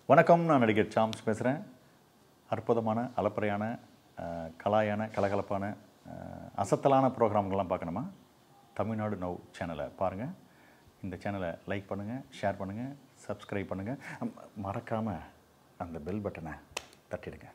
வணக்கம் நான் நடிகர் சாம்ஸ் பேசுகிறேன் அற்புதமான அலப்பறையான அஹ், கலாயான கலகலப்பான அஹ், அசத்தலான ப்ரோக்ராம்கள்லாம் பார்க்கணுமா தமிழ்நாடு நவ் சேனலை பாருங்கள் இந்த சேனலை லைக் பண்ணுங்கள் ஷேர் பண்ணுங்கள் சப்ஸ்கிரைப் பண்ணுங்கள் மறக்காமல் அந்த பெல் பட்டனை தட்டிடுங்க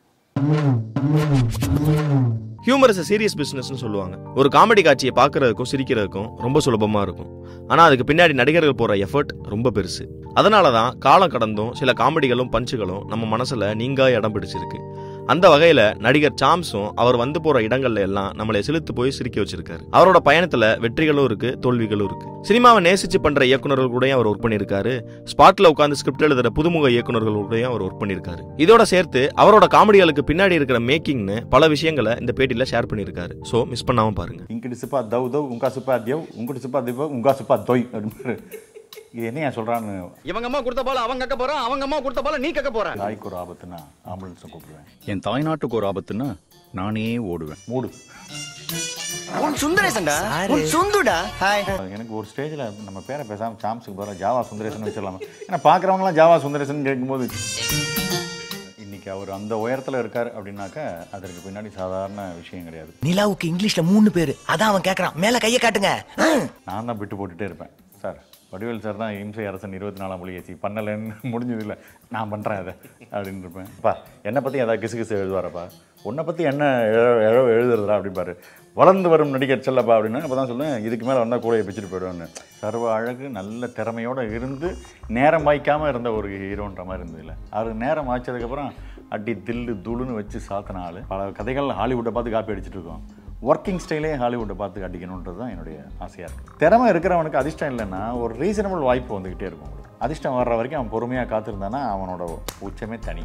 ஹியூமர் இஸ் சீரியஸ் பிஸ்னஸ்னு சொல்லுவாங்க ஒரு காமெடி காட்சியை பார்க்கறதுக்கும் சிரிக்கிறதுக்கும் ரொம்ப சுலபமா இருக்கும் ஆனா அதுக்கு பின்னாடி நடிகர்கள் போற எஃபர்ட் ரொம்ப பெருசு அதனால தான் காலம் கடந்தும் சில காமெடிகளும் பஞ்சுகளும் நம்ம மனசுல நீங்கா இடம் பிடிச்சிருக்கு அந்த வகையில நடிகர் சாம்ஸும் அவர் வந்து போற இடங்கள்ல எல்லாம் நம்மளை செலுத்து போய் சிரிக்க வச்சிருக்காரு அவரோட பயணத்துல வெற்றிகளும் இருக்கு தோல்விகளும் இருக்கு சினிமாவை நேசிச்சு பண்ற இயக்குனர்கள் கூடயும் அவர் ஒர்க் பண்ணியிருக்காரு ஸ்பாட்ல உட்காந்து ஸ்கிரிப்ட் எழுதுற புதுமுக இயக்குனர்கள் கூடயும் அவர் ஒர்க் பண்ணியிருக்காரு இதோட சேர்த்து அவரோட காமெடிகளுக்கு பின்னாடி இருக்கிற மேக்கிங்னு பல விஷயங்களை இந்த பேட்டியில ஷேர் பண்ணியிருக்காரு ஸோ மிஸ் பண்ணாம பாருங்க இங்கிட்டு சிப்பா தவ் தவ் உங்கா சிப்பா தியவ் உங்கட்டு சிப்பா திவ் உங்கா சிப்பா தொய் அப்படின்னு இது என்ன சொல்கிறான்னு இவங்க அம்மா கொடுத்த பால அவன் கக்க போறான் அவங்க அம்மா கொடுத்த பால நீ கக்க போற தாய்க்கு ஒரு ஆபத்துன்னா ஆம்புலன்ஸை கூப்பிடுவேன் என் தாய்நாட்டுக்கு ஒரு ஆபத்துன்னா நானே ஓடுவேன் மூடு உன் சுந்தரேசன்டா உன் சுந்துடா ஹாய் எனக்கு ஒரு ஸ்டேஜில் நம்ம பேரை பேசாமல் சாம்ஸுக்கு பதிலாக ஜாவா சுந்தரேசன் வச்சிடலாமா ஏன்னா பார்க்குறவங்களாம் ஜாவா சுந்தரேசன் கேட்கும்போது இன்னைக்கு அவர் அந்த உயரத்தில் இருக்கார் அப்படின்னாக்கா அதற்கு பின்னாடி சாதாரண விஷயம் கிடையாது நிலாவுக்கு இங்கிலீஷ்ல மூணு பேரு அதான் அவன் கேக்குறான் மேல கைய காட்டுங்க ஆ. நான் தான் விட்டு போட்டுட்டே இருப்பேன் சார் வடிவேல் சார் தான் இம்சை அரசன் இருபத்தி நாலாம் மொழி ஏசி பண்ணலைன்னு முடிஞ்சது இல்லை நான் பண்ணுறேன் அதை அப்படின்னு இருப்பேன் அப்பா என்னை பற்றி ஏதாவது கிசு கிசு எழுதுவாரப்பா உன்னை பற்றி என்ன எழ- எழ- எழுதுறதா அப்படிப்பாரு வளர்ந்து வரும் நடிகர் செல்லப்பா அப்படின்னு அப்போ தான் சொல்லுவேன் இதுக்கு மேலே வந்தால் கூடையை பிச்சுட்டு போயிடுவேன்னு சர்வ அழகு நல்ல திறமையோடு இருந்து நேரம் வாய்க்காமல் இருந்த ஒரு ஹீரோன்ற மாதிரி இருந்தது இல்லை அவர் நேரம் வாய்ச்சதுக்கப்புறம் அடி தில்லு துளுன்னு வச்சு சாத்தின ஆள் பல கதைகள் ஹாலிவுட்டை பார்த்து காப்பி அடிச்சிட்டு இருக்கோம் ஒர்க்கிங் ஸ்டைலே ஹாலிவுட்டை பார்த்து அடிக்கணுன்றது தான் என்னுடைய ஆசையாக இருக்குது திறமை இருக்கிறவனுக்கு அதிர்ஷ்டம் இல்லைன்னா ஒரு ரீசனபிள் வாய்ப்பு வந்துக்கிட்டே இருக்கும் அவனுக்கு. அதிர்ஷ்டம் வர்ற வரைக்கும் அவன் பொறுமையாக காத்திருந்தானா அவனோட உச்சமே தனி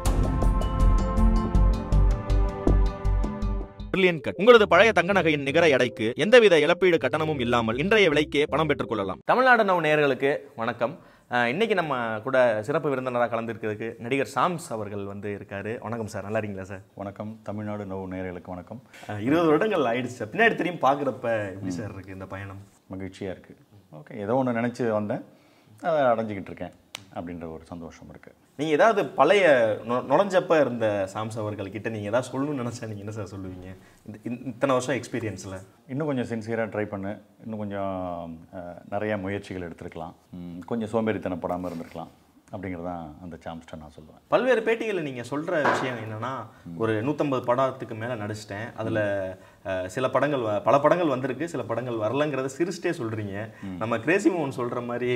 பிரில்லியன் கட் உங்களது பழைய தங்க நகையின் நிகர எடைக்கு எந்தவித இழப்பீடு கட்டணமும் இல்லாமல் இன்றைய விலைக்கே பணம் பெற்றுக் கொள்ளலாம் தமிழ்நாடு நவ் நேயர்களுக்கு வணக்கம் அஹ், இன்னைக்கு நம்ம கூட சிறப்பு விருந்தினராக கலந்துருக்கிறதுக்கு நடிகர் சாம்ஸ் அவர்கள் வந்து இருக்காரு வணக்கம் சார் நல்லா இருக்கீங்களா சார் வணக்கம் தமிழ்நாடு நவ் நேயர்களுக்கு வணக்கம் அஹ், இருபது வருடங்கள் ஆயிடுச்சு சார் பின்னாடி திரும்பி பார்க்குறப்ப எப்படி சார் இருக்கு இந்த பயணம் மகிழ்ச்சியாக இருக்குது ஓகே ஏதோ ஒன்று நினச்சி வந்தேன் அதை அடைஞ்சிக்கிட்டு இருக்கேன் அப்படின்ற ஒரு சந்தோஷம் இருக்குது நீங்க ஏதாவது பழைய நொ- நுழைஞ்சப்ப இருந்த சாம்ஸ் அவர்கள் கிட்ட நீங்க ஏதாவது சொல்லணும்னு நினைச்சா நீங்க என்ன சார் சொல்லுவீங்க இந்த- இந்த- இத்தனை வருஷம் எக்ஸ்பீரியன்ஸ்ல இன்னும் கொஞ்சம் சின்சியராக ட்ரை பண்ணு இன்னும் கொஞ்சம் அஹ், நிறைய முயற்சிகள் எடுத்திருக்கலாம் ம், கொஞ்சம் சோம்பேறித்தனப்படாமல் இருந்திருக்கலாம் அப்படிங்கிறது தான் அந்த சாம்ஸ்டர் நான் சொல்லுவேன் பல்வேறு பேட்டிகளில் நீங்கள் சொல்கிற விஷயம் என்னன்னா ஒரு நூற்றம்பது படத்துக்கு மேலே நடிச்சிட்டேன் அதில் சில படங்கள் வ- பல படங்கள் வந்திருக்கு சில படங்கள் வரலங்கிறத சிரிச்சிட்டே சொல்கிறீங்க நம்ம கிரேசி மோகன் சொல்கிற மாதிரி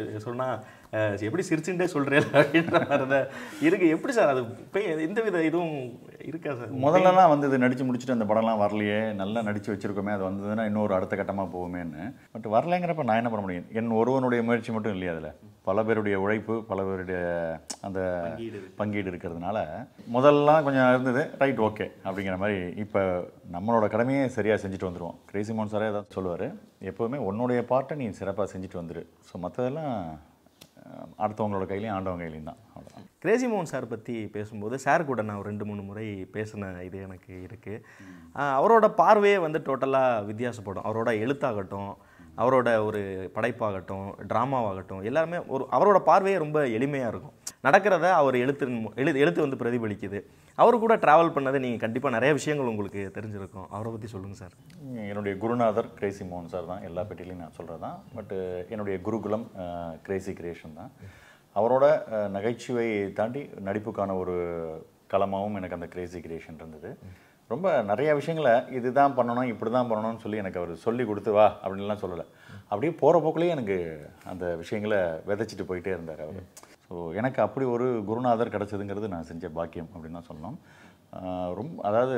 சொன்னால் எப்படி சிரிச்சுட்டே சொல்கிறேன் அப்படின்ற மாதிரி தான் இருக்கு எப்படி சார் அது பெய் எந்த வித இதுவும் இருக்கா சார் முதல்லலாம் வந்து இது நடித்து முடிச்சுட்டு அந்த படம்லாம் வரலையே நல்லா நடித்து வச்சிருக்கோமே அது வந்ததுன்னா இன்னொரு அடுத்த கட்டமாக போகுமேன்னு பட் வரலைங்கிறப்ப நான் என்ன பண்ண முடியும் என் ஒருவனுடைய முயற்சி மட்டும் இல்லையா அதில் பல பேருடைய உழைப்பு பல பேருடைய அந்த பங்கீடு இருக்கிறதுனால முதல்லாம் கொஞ்சம் இருந்தது ரைட் ஓகே அப்படிங்கிற மாதிரி இப்போ நம்மளோட கடமையை சரியாக செஞ்சுட்டு வந்துடுவோம் கிரேசி மோகன் சாரே தான் சொல்லுவார் எப்போவுமே உன்னுடைய பார்ட்டை நீ சிறப்பாக செஞ்சுட்டு வந்துரு ஸோ மற்றதெல்லாம் அஹ், அடுத்தவங்களோட கையிலையும் ஆண்டவங்க கையிலையும் தான் அவ்வளோதான் கிரேசி மோகன் சார் பற்றி பேசும்போது சார் கூட நான் ஒரு ரெண்டு மூணு முறை பேசின இது எனக்கு இருக்குது அவரோட பார்வையே வந்து டோட்டலாக வித்தியாசப்படும் அவரோட எழுத்தாகட்டும் அவரோட ஒரு படைப்பாகட்டும் ட்ராமாவாகட்டும் எல்லாருமே ஒரு அவரோட பார்வையே ரொம்ப எளிமையாக இருக்கும் நடக்கிறத அவர் எழுத்து எழு எழுத்து வந்து பிரதிபலிக்குது அவர் கூட ட்ராவல் பண்ணது நீங்கள் கண்டிப்பாக நிறைய விஷயங்கள் உங்களுக்கு தெரிஞ்சிருக்கும் அவரை பற்றி சொல்லுங்கள் சார் என்னுடைய குருநாதர் கிரேசி மோகன் சார் தான் எல்லா பெட்டிலையும் நான் சொல்கிறது தான் பட்டு என்னுடைய குருகுலம் கிரேசி கிரியேஷன் தான் அவரோட அஹ், நகைச்சுவையை தாண்டி நடிப்புக்கான ஒரு களமாகவும் எனக்கு அந்த கிரேசி கிரியேஷன் இருந்தது ரொம்ப நிறைய விஷயங்களை இதுதான் பண்ணணும் இப்படி தான் பண்ணணும்னு சொல்லி எனக்கு அவர் சொல்லி கொடுத்து வா அப்படின்லாம் சொல்லலை அப்படியே போகிற போக்குலேயே எனக்கு அந்த விஷயங்களை விதைச்சிட்டு போயிட்டே இருந்தார் அவர் ஸோ எனக்கு அப்படி ஒரு குருநாதர் கிடச்சதுங்கிறது நான் செஞ்ச பாக்கியம் அப்படின்னு தான் சொல்லணும் ஆஹ் ரொம்ப அதாவது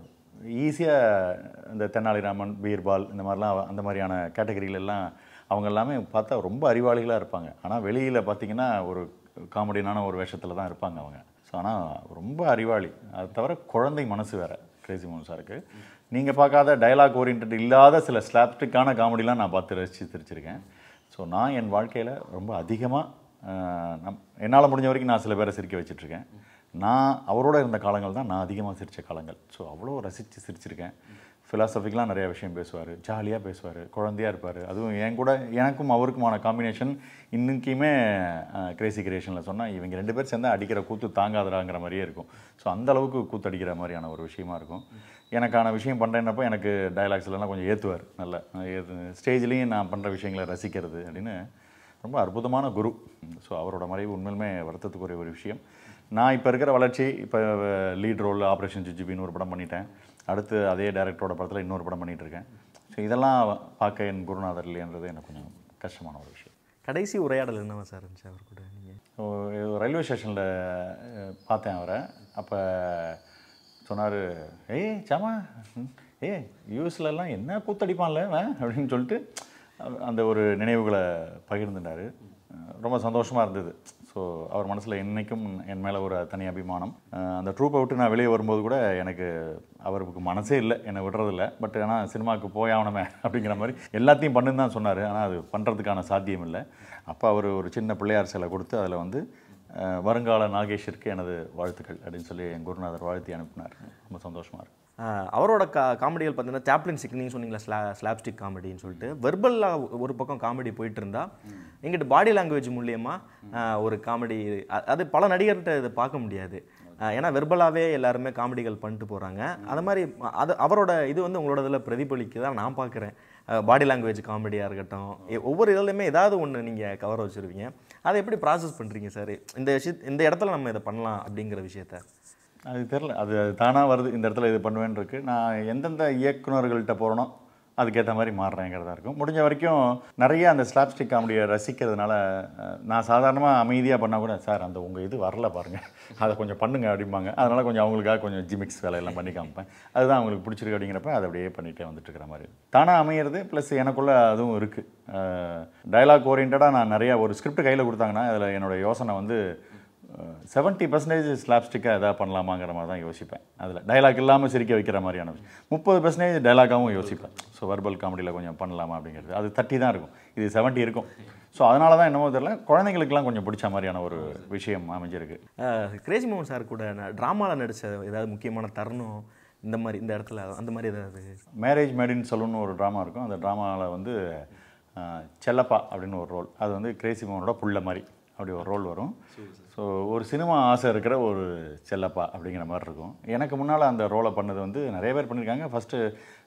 ஈஸியாக இந்த தெனாலிராமன் பீர்பால் இந்த மாதிரிலாம் அந்த மாதிரியான category-ல எல்லாம் அவங்க எல்லாமே பார்த்தா ரொம்ப அறிவாளிகளாக இருப்பாங்க ஆனால் வெளியில் பார்த்தீங்கன்னா ஒரு காமெடியான ஒரு வேஷத்தில் தான் இருப்பாங்க அவங்க ஸோ ஆனால் ரொம்ப அறிவாளி அது தவிர குழந்தை மனசு வேறு கிரேசி மோகன் சாருக்கு நீங்கள் பார்க்காத டயலாக் ஓரியன்ட் இல்லாத சில ஸ்லாப்டிக்கான காமெடிலாம் நான் பார்த்து ரசித்து சிரிச்சிருக்கேன் ஸோ நான் என் வாழ்க்கையில் ரொம்ப அதிகமாக நம் என்னால் முடிஞ்ச வரைக்கும் நான் சில பேரை சிரிக்க வச்சிட்ருக்கேன் நான் அவரோட இருந்த காலங்கள் தான் நான் அதிகமாக சிரித்த காலங்கள் ஸோ அவ்வளோ ரசித்து சிரிச்சிருக்கேன் ஃபிலாசபிக்கெலாம் நிறைய விஷயம் பேசுவார் ஜாலியாக பேசுவார் குழந்தையாக இருப்பார் அதுவும் என் கூட எனக்கும் அவருக்குமான காம்பினேஷன் இன்னைக்குமே கிரேசி கிரியேஷனில் சொன்னால் இவங்க ரெண்டு பேர் சேர்ந்தா அடிக்கிற கூத்து தாங்காதராங்கிற மாதிரியே இருக்கும் ஸோ அந்த அளவுக்கு கூத்து அடிக்கிற மாதிரியான ஒரு விஷயமா இருக்கும் எனக்கான விஷயம் பண்ணுறேன்னப்போ எனக்கு டயலாக்ஸ்லாம் கொஞ்சம் ஏற்றுவார் நல்லா ஸ்டேஜ்லேயும் நான் பண்ணுற விஷயங்களை ரசிக்கிறது அப்படின்னு ரொம்ப அற்புதமான குரு ஸோ அவரோட மறைவு உண்மையிலுமே வருத்தத்துக்குரிய ஒரு விஷயம் நான் இப்போ இருக்கிற வளர்ச்சி இப்போ லீட் ரோல் ஆப்ரேஷன் ஜிஜிபின்னு ஒரு படம் பண்ணிட்டேன் அடுத்து அதே டைரக்டரோட படத்தில் இன்னொரு படம் பண்ணிகிட்டு இருக்கேன் ஸோ இதெல்லாம் பார்க்க என் குருநாதர் இல்லைன்றது எனக்கு கொஞ்சம் கஷ்டமான ஒரு விஷயம் கடைசி உரையாடல் என்னவா சார் இருந்துச்சு அவர் கூட நீங்கள் ஸோ ரயில்வே ஸ்டேஷனில் பார்த்தேன் அவரை அப்போ சொன்னார் ஏய் சாமா ம், ஏய் யூஎஸ்லலாம் என்ன கூத்தடிப்பான்ல அவன் அப்படின்னு சொல்லிட்டு அ- அந்த ஒரு நினைவுகளை பகிர்ந்துட்டார் ரொம்ப சந்தோஷமாக இருந்தது ஸோ அவர் மனசில் என்றைக்கும் என் மேலே ஒரு தனி அபிமானம் அஹ் அந்த ட்ரூப்பை விட்டு நான் வெளியே வரும்போது கூட எனக்கு அவருக்கு மனசே இல்லை என்னை விடுறதில்ல பட் ஆனால் சினிமாவுக்கு போயாகணுமே அப்படிங்கிற மாதிரி எல்லாத்தையும் பண்ணுன்னு தான் சொன்னார் ஆனால் அது பண்ணுறதுக்கான சாத்தியம் இல்லை அப்போ அவர் ஒரு சின்ன பிள்ளையார் சிலை கொடுத்து அதில் வந்து அஹ், வருங்கால நாகேஷிற்கு எனது வாழ்த்துக்கள் அப்படின்னு சொல்லி என் குருநாதர் வாழ்த்தி அனுப்பினார் ரொம்ப சந்தோஷமாக இருக்கு ஆஹ் அவரோட கா காமெடிகள் பார்த்தீங்கன்னா சாப்ளின் சிக் நீங்கள் சொன்னீங்களா ஸ்லா ஸ்லாப்ஸ்டிக் காமெடின்னு சொல்லிட்டு வெர்பலாக ஒரு பக்கம் காமெடி போயிட்டு இருந்தா எங்கிட்ட பாடி லாங்குவேஜ் மூலியமா ஆஹ் ஒரு காமெடி அது பல நடிகர்கிட்ட இதை பார்க்க முடியாது ஆஹ் ஏன்னா வெர்பலாகவே எல்லாருமே காமெடிகள் பண்ணிட்டு போகிறாங்க அது மாதிரி அது அவரோட இது வந்து உங்களோட இதில் பிரதிபலிக்குதான் நான் பார்க்குறேன் பாடி லாங்குவேஜ் காமெடியாக இருக்கட்டும் எ- ஒவ்வொரு இதுலையுமே ஏதாவது ஒன்று நீங்கள் கவர் வச்சுருவீங்க அதை எப்படி ப்ராசஸ் பண்ணுறீங்க சார் இந்த விஷய இந்த இடத்துல நம்ம இதை பண்ணலாம் அப்படிங்கிற விஷயத்த அது தெரில அது தானாக வருது இந்த இடத்துல இது பண்ணுவேன்னு இருக்கு நான் எந்தெந்த இயக்குனர்கள்ட்ட போகிறனோ அதுக்கேற்ற மாதிரி மாறுறேங்கிறதா இருக்கும் முடிஞ்ச வரைக்கும் நிறைய அந்த ஸ்லாப்ஸ்டிக் காமெடியை ரசிக்கிறதுனால அஹ், நான் சாதாரணமாக அமைதியாக பண்ணால் கூட சார் அந்த உங்கள் இது வரல பாருங்கள் அதை கொஞ்சம் பண்ணுங்க அப்படிம்பாங்க அதனால் கொஞ்சம் அவங்களுக்காக கொஞ்சம் ஜிமிக்ஸ் வேலையெல்லாம் பண்ணி காமிப்பேன் அதுதான் அவங்களுக்கு பிடிச்சிருக்கு அப்படிங்கிறப்ப அதை அப்படியே பண்ணிகிட்டே வந்துட்டு இருக்கிற மாதிரி தானாக அமையிறது ப்ளஸ் எனக்குள்ள அதுவும் இருக்குது டயலாக் ஓரியன்டாக நான் நிறையா ஒரு ஸ்கிரிப்ட் கையில் கொடுத்தாங்கன்னா அதில் என்னோட யோசனை வந்து செவன்ட்டி பர்சன்டேஜ் ஸ்லாப்ஸ்டிக்காக எதாவது பண்ணலாமாங்கிற மாதிரி தான் யோசிப்பேன் அதில் டயலாக் இல்லாமல் சிரிக்க வைக்கிற மாதிரியான விஷயம் முப்பது பர்சன்டேஜ் டைலாக்காகவும் யோசிப்பேன் ஸோ வர்பல் காமெடியில் கொஞ்சம் பண்ணலாமா அப்படிங்கிறது அது தட்டி தான் இருக்கும் இது செவன்ட்டி இருக்கும் ஸோ அதனால தான் என்னமோ தெரியல குழந்தைங்களுக்குலாம் கொஞ்சம் பிடிச்ச மாதிரியான ஒரு விஷயம் அமைஞ்சிருக்கு கிரேசி மோகன் சார் கூட ட்ராமாவில் நடித்த ஏதாவது முக்கியமான தருணம் இந்த மாதிரி இந்த இடத்துல அந்த மாதிரி ஏதாவது மேரேஜ் மேடின்னு சொல்லணும்னு ஒரு ட்ராமா இருக்கும் அந்த ட்ராமாவில் வந்து அஹ், செல்லப்பா அப்படின்னு ஒரு ரோல் அது வந்து கிரேசி மோகனோட புள்ள மாதிரி அப்படி ஒரு ரோல் வரும் ஸோ ஒரு சினிமா ஆசை இருக்கிற ஒரு செல்லப்பா அப்படிங்கிற மாதிரி இருக்கும் எனக்கு முன்னால் அந்த ரோலை பண்ணது வந்து நிறைய பேர் பண்ணியிருக்காங்க ஃபஸ்ட்டு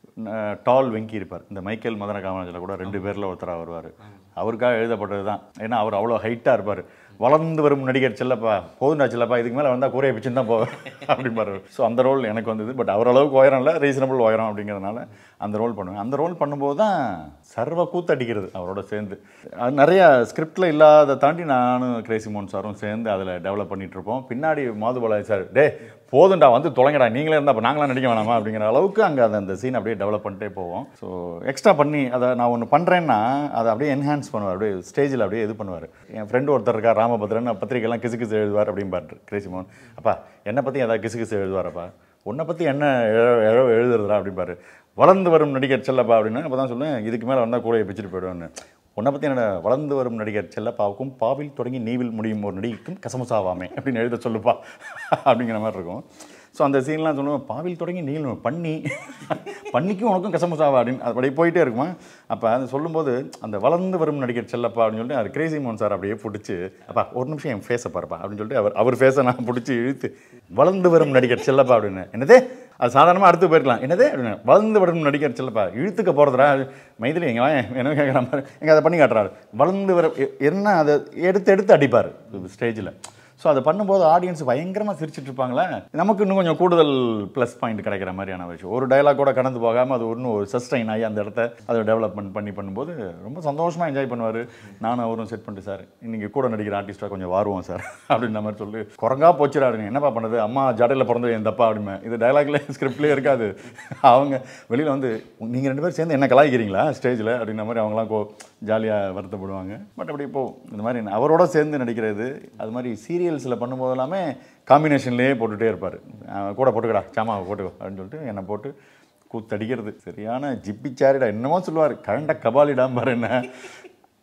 டால் வெங்கி இருப்பார் இந்த மைக்கேல் மதன காமராஜில் கூட ரெண்டு பேரில் ஒருத்தராக வருவார் அவருக்காக எழுதப்பட்டது தான் ஏன்னா அவர் அவ்வளோ ஹைட்டாக இருப்பார் வளர்ந்து வரும் நடிகர் செல்லப்பா போதுண்டா செல்லப்பா இதுக்கு மேலே வந்தால் கூரையை பிச்சுன்னு தான் போவேன் அப்படிம்பாரு ஸோ அந்த ரோல் எனக்கு வந்தது பட் அவர் அளவுக்கு உயரம் இல்லை ரீசனபிள் உயரம் அப்படிங்கிறதுனால அந்த ரோல் பண்ணுவேன் அந்த ரோல் பண்ணும்போது தான் சர்வ கூத்தடிக்கிறது அவரோட சேர்ந்து அது நிறைய ஸ்கிரிப்டில் இல்லாத தாண்டி நானும் கிரேசி மோகன் சாரும் சேர்ந்து அதில் டெவலப் பண்ணிட்டு இருப்போம் பின்னாடி மாதுபாலாஜி சார் டே போதுண்டா வந்து தொலைங்கடா நீங்களே இருந்தால் அப்போ நாங்களாம் நடிக்க வேணாமா அப்படிங்கிற அளவுக்கு அங்கே அந்த அந்த சீன் அப்படியே டெவலப் பண்ணிட்டே போவோம் ஸோ எக்ஸ்ட்ரா பண்ணி அதை நான் ஒன்று பண்ணுறேன்னா அதை அப்படியே என்ஹான்ஸ் பண்ணுவார் அப்படியே ஸ்டேஜில் அப்படியே இது பண்ணுவார் என் ஃப்ரெண்டு ஒருத்தர் இருக்கா ராமபத்ரன் பத்திரிக்கைலாம் கிசு கிசு எழுதுவார் அப்படிம்பாரு கிரேசி மோகன் அப்பா என்னை பற்றி ஏதாவது கிசு கிசு எழுதுவாரப்பா உன்னை பற்றி என்ன எழு- எழு- எழுதுறதா அப்படிம்பாரு வளர்ந்து வரும் நடிகர் செல்லப்பா அப்படின்னு அப்போ தான் சொல்லுவேன் இதுக்கு மேலே வந்தால் கூடையை பிச்சுட்டு போயிடுவேன்னு உன்னை பற்றி என்ன வளர்ந்து வரும் நடிகர் செல்லப்பாவுக்கும் பாவில் தொடங்கி நீவில் முடியும் ஒரு நடிகைக்கும் கசமுசாவாமே அப்படின்னு எழுத சொல்லுப்பா அப்படிங்கிற மாதிரி இருக்கும் ஸோ அந்த சீன்லாம் சொல்லுவேன் பாவில் தொடங்கி நீல் பண்ணி பண்ணிக்கும் உனக்கும் கசமுசாவா அப்படின்னு அது அப்படியே போயிட்டே இருக்குமா அப்போ அது சொல்லும்போது அந்த வளர்ந்து வரும் நடிகர் செல்லப்பா அப்படின்னு சொல்லிட்டு அது கிரேசி மோகன் சார் அப்படியே பிடிச்சி அப்பா ஒரு நிமிஷம் என் ஃபேஸை பாருப்பா அப்படின்னு சொல்லிட்டு அவர் அவர் ஃபேஸை நான் பிடிச்சி இழுத்து வளர்ந்து வரும் நடிகர் செல்லப்பா அப்படின்னு என்னதே அது சாதாரணமாக அடுத்து போயிருக்கலாம் என்னதே அப்படின்னு வளர்ந்து வரும் நடிகர் செல்லப்பா இழுத்துக்க போகிறதுடா மைதிலி எங்க வாயேன் என்ன கேட்குற மாதிரி எங்க அதை பண்ணி காட்டுறாரு வளர்ந்து வர எ- என்ன அதை எடுத்து எடுத்து அடிப்பார் ஸ்டேஜில் ஸோ அதை பண்ணும்போது ஆடியன்ஸ் பயங்கரமாக சிரிச்சிட்டு இருப்பாங்களே நமக்கு இன்னும் கொஞ்சம் கூடுதல் ப்ளஸ் பாயிண்ட் கிடைக்கிற மாதிரியான விஷயம் ஒரு டயலாக் கூட கடந்து போகாமல் அது இன்னும் ஒரு சஸ்டைன் ஆகி அந்த இடத்த அதை டெவலப்மெண்ட் பண்ணி பண்ணும்போது ரொம்ப சந்தோஷமாக என்ஜாய் பண்ணுவார் நானும் அவரும் செட் பண்ணிட்டு சார் இன்னைக்கு கூட நடிக்கிற ஆர்டிஸ்ட்டாக கொஞ்சம் வாருவோம் சார் அப்படின்ற மாதிரி சொல்லி குரங்கா போச்சுடாருங்க என்னப்பா பண்ணுறது அம்மா ஜடையில் பிறந்தது என் தப்பா அப்படிமே இது டயலாக்ல ஸ்கிரிப்ட்லேயே இருக்காது அவங்க வெளியில் வந்து நீங்கள் ரெண்டு பேரும் சேர்ந்து என்ன கலாய்க்கிறீங்களா ஸ்டேஜில் அப்படின்ற மாதிரி அவங்களாம் கோ ஜாலியாக வருத்தப்படுவாங்க பட் அப்படி இப்போ இந்த மாதிரி நான் அவரோட சேர்ந்து நடிக்கிறது அது மாதிரி சீரியல்ஸில் பண்ணும்போது எல்லாமே காம்பினேஷன்லேயே போட்டுகிட்டே இருப்பார் கூட போட்டுக்கடா சாமாவை போட்டுக்கோ அப்படின்னு சொல்லிட்டு என்னை போட்டு கூத்தடிக்கிறது சரியான ஜிப்பி சாரிடா என்னமோ சொல்லுவார் கரண்ட கபாலிடாம் பாரு என்ன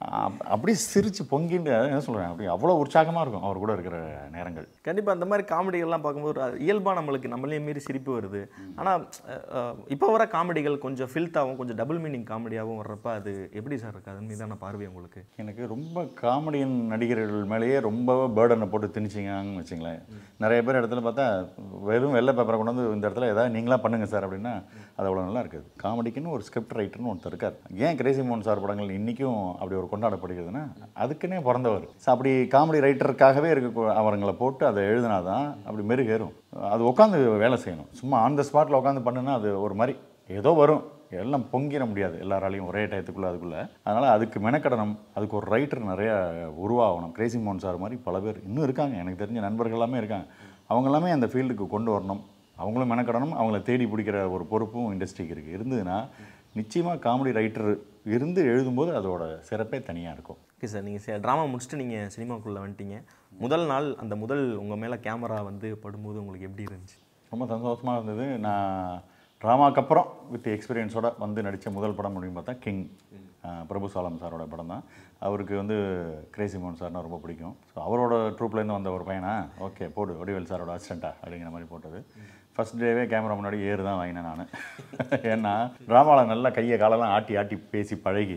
அப்- அப்படியே சிரிச்சு பொங்கிட்டு என்ன சொல்கிறேன் அப்படி அவ்வளோ உற்சாகமாக இருக்கும் அவர் கூட இருக்கிற நேரங்கள் கண்டிப்பாக அந்த மாதிரி காமெடிகள்லாம் பார்க்கும்போது அது இயல்பாக நம்மளுக்கு நம்மளே மீறி சிரிப்பு வருது ஆனால் இப்போ வர காமெடிகள் கொஞ்சம் ஃபில்த்தாகவும் கொஞ்சம் டபுள் மீனிங் காமெடியாகவும் வர்றப்ப அது எப்படி சார் இருக்கு அதன் மீதான பார்வை உங்களுக்கு எனக்கு ரொம்ப காமெடியன் நடிகர்கள் மேலேயே ரொம்ப பேர்டனை போட்டு திணிச்சிங்கன்னு வச்சுங்களேன் நிறைய பேர் இடத்துல பார்த்தா வெறும் வெள்ளை பேப்பரை கொண்டு வந்து இந்த இடத்துல ஏதாவது நீங்களா பண்ணுங்க சார் அப்படின்னா அது அவ்வளோ நல்லா இருக்காது காமெடிக்குன்னு ஒரு ஸ்கிரிப்ட் ரைட்டர்னு ஒருத்தர் இருக்கார் ஏன் கிரேசி மோகன் சார் படங்கள் இன்றைக்கும் அப்படி ஒரு கொண்டாடப்படுகிறதுனா அதுக்குன்னே பிறந்தவர் ஸோ அப்படி காமெடி ரைட்டருக்காகவே இருக்க அவங்களை போட்டு அதை எழுதினாதான் அப்படி மெருகேறும் அது உட்காந்து வேலை செய்யணும் சும்மா ஆன் த ஸ்பாட்டில் உட்காந்து பண்ணுனா அது ஒரு மாதிரி ஏதோ வரும் எல்லாம் பொங்கிட முடியாது எல்லாராலையும் ஒரே டயத்துக்குள்ளே அதுக்குள்ளே அதனால் அதுக்கு மெனக்கடனம் அதுக்கு ஒரு ரைட்டர் நிறைய உருவாகணும் கிரேசி மோகன் சார் மாதிரி பல பேர் இன்னும் இருக்காங்க எனக்கு தெரிஞ்ச நண்பர்கள் எல்லாமே இருக்காங்க அவங்க எல்லாமே அந்த ஃபீல்டுக்கு கொண்டு வரணும் அவங்களும் மெனக்கடணும் அவங்கள தேடி பிடிக்கிற ஒரு பொறுப்பும் இண்டஸ்ட்ரிக்கு இருக்குது இருந்ததுன்னா நிச்சயமாக காமெடி ரைட்டர் இருந்து எழுதும்போது அதோட சிறப்பே தனியாக இருக்கும் ஓகே சார் நீங்கள் ட்ராமா முடிச்சுட்டு நீங்கள் சினிமாக்குள்ளே வந்துட்டீங்க முதல் நாள் அந்த முதல் உங்கள் மேலே கேமரா வந்து படும்போது உங்களுக்கு எப்படி இருந்துச்சு ரொம்ப சந்தோஷமாக இருந்தது நான் ட்ராமாக்கு அப்புறம் வித் எக்ஸ்பீரியன்ஸோட வந்து நடித்த முதல் படம் அப்படின்னு பார்த்தா கிங் அஹ், பிரபு சாலம் சாரோட படம் தான் அவருக்கு வந்து கிரேசி மோகன் சார்னா ரொம்ப பிடிக்கும் ஸோ அவரோட ட்ரூப்லேருந்து வந்த ஒரு பையனா ஓகே போடு வடிவேல் சாரோட அசிஸ்டண்ட்டா அப்படிங்கிற மாதிரி போட்டது ஃபர்ஸ்ட் டேவே கேமரா முன்னாடி ஏறு தான் வாங்கினேன் நான் ஏன்னா ட்ராமாவில் நல்லா கையை காலெல்லாம் ஆட்டி ஆட்டி பேசி பழகி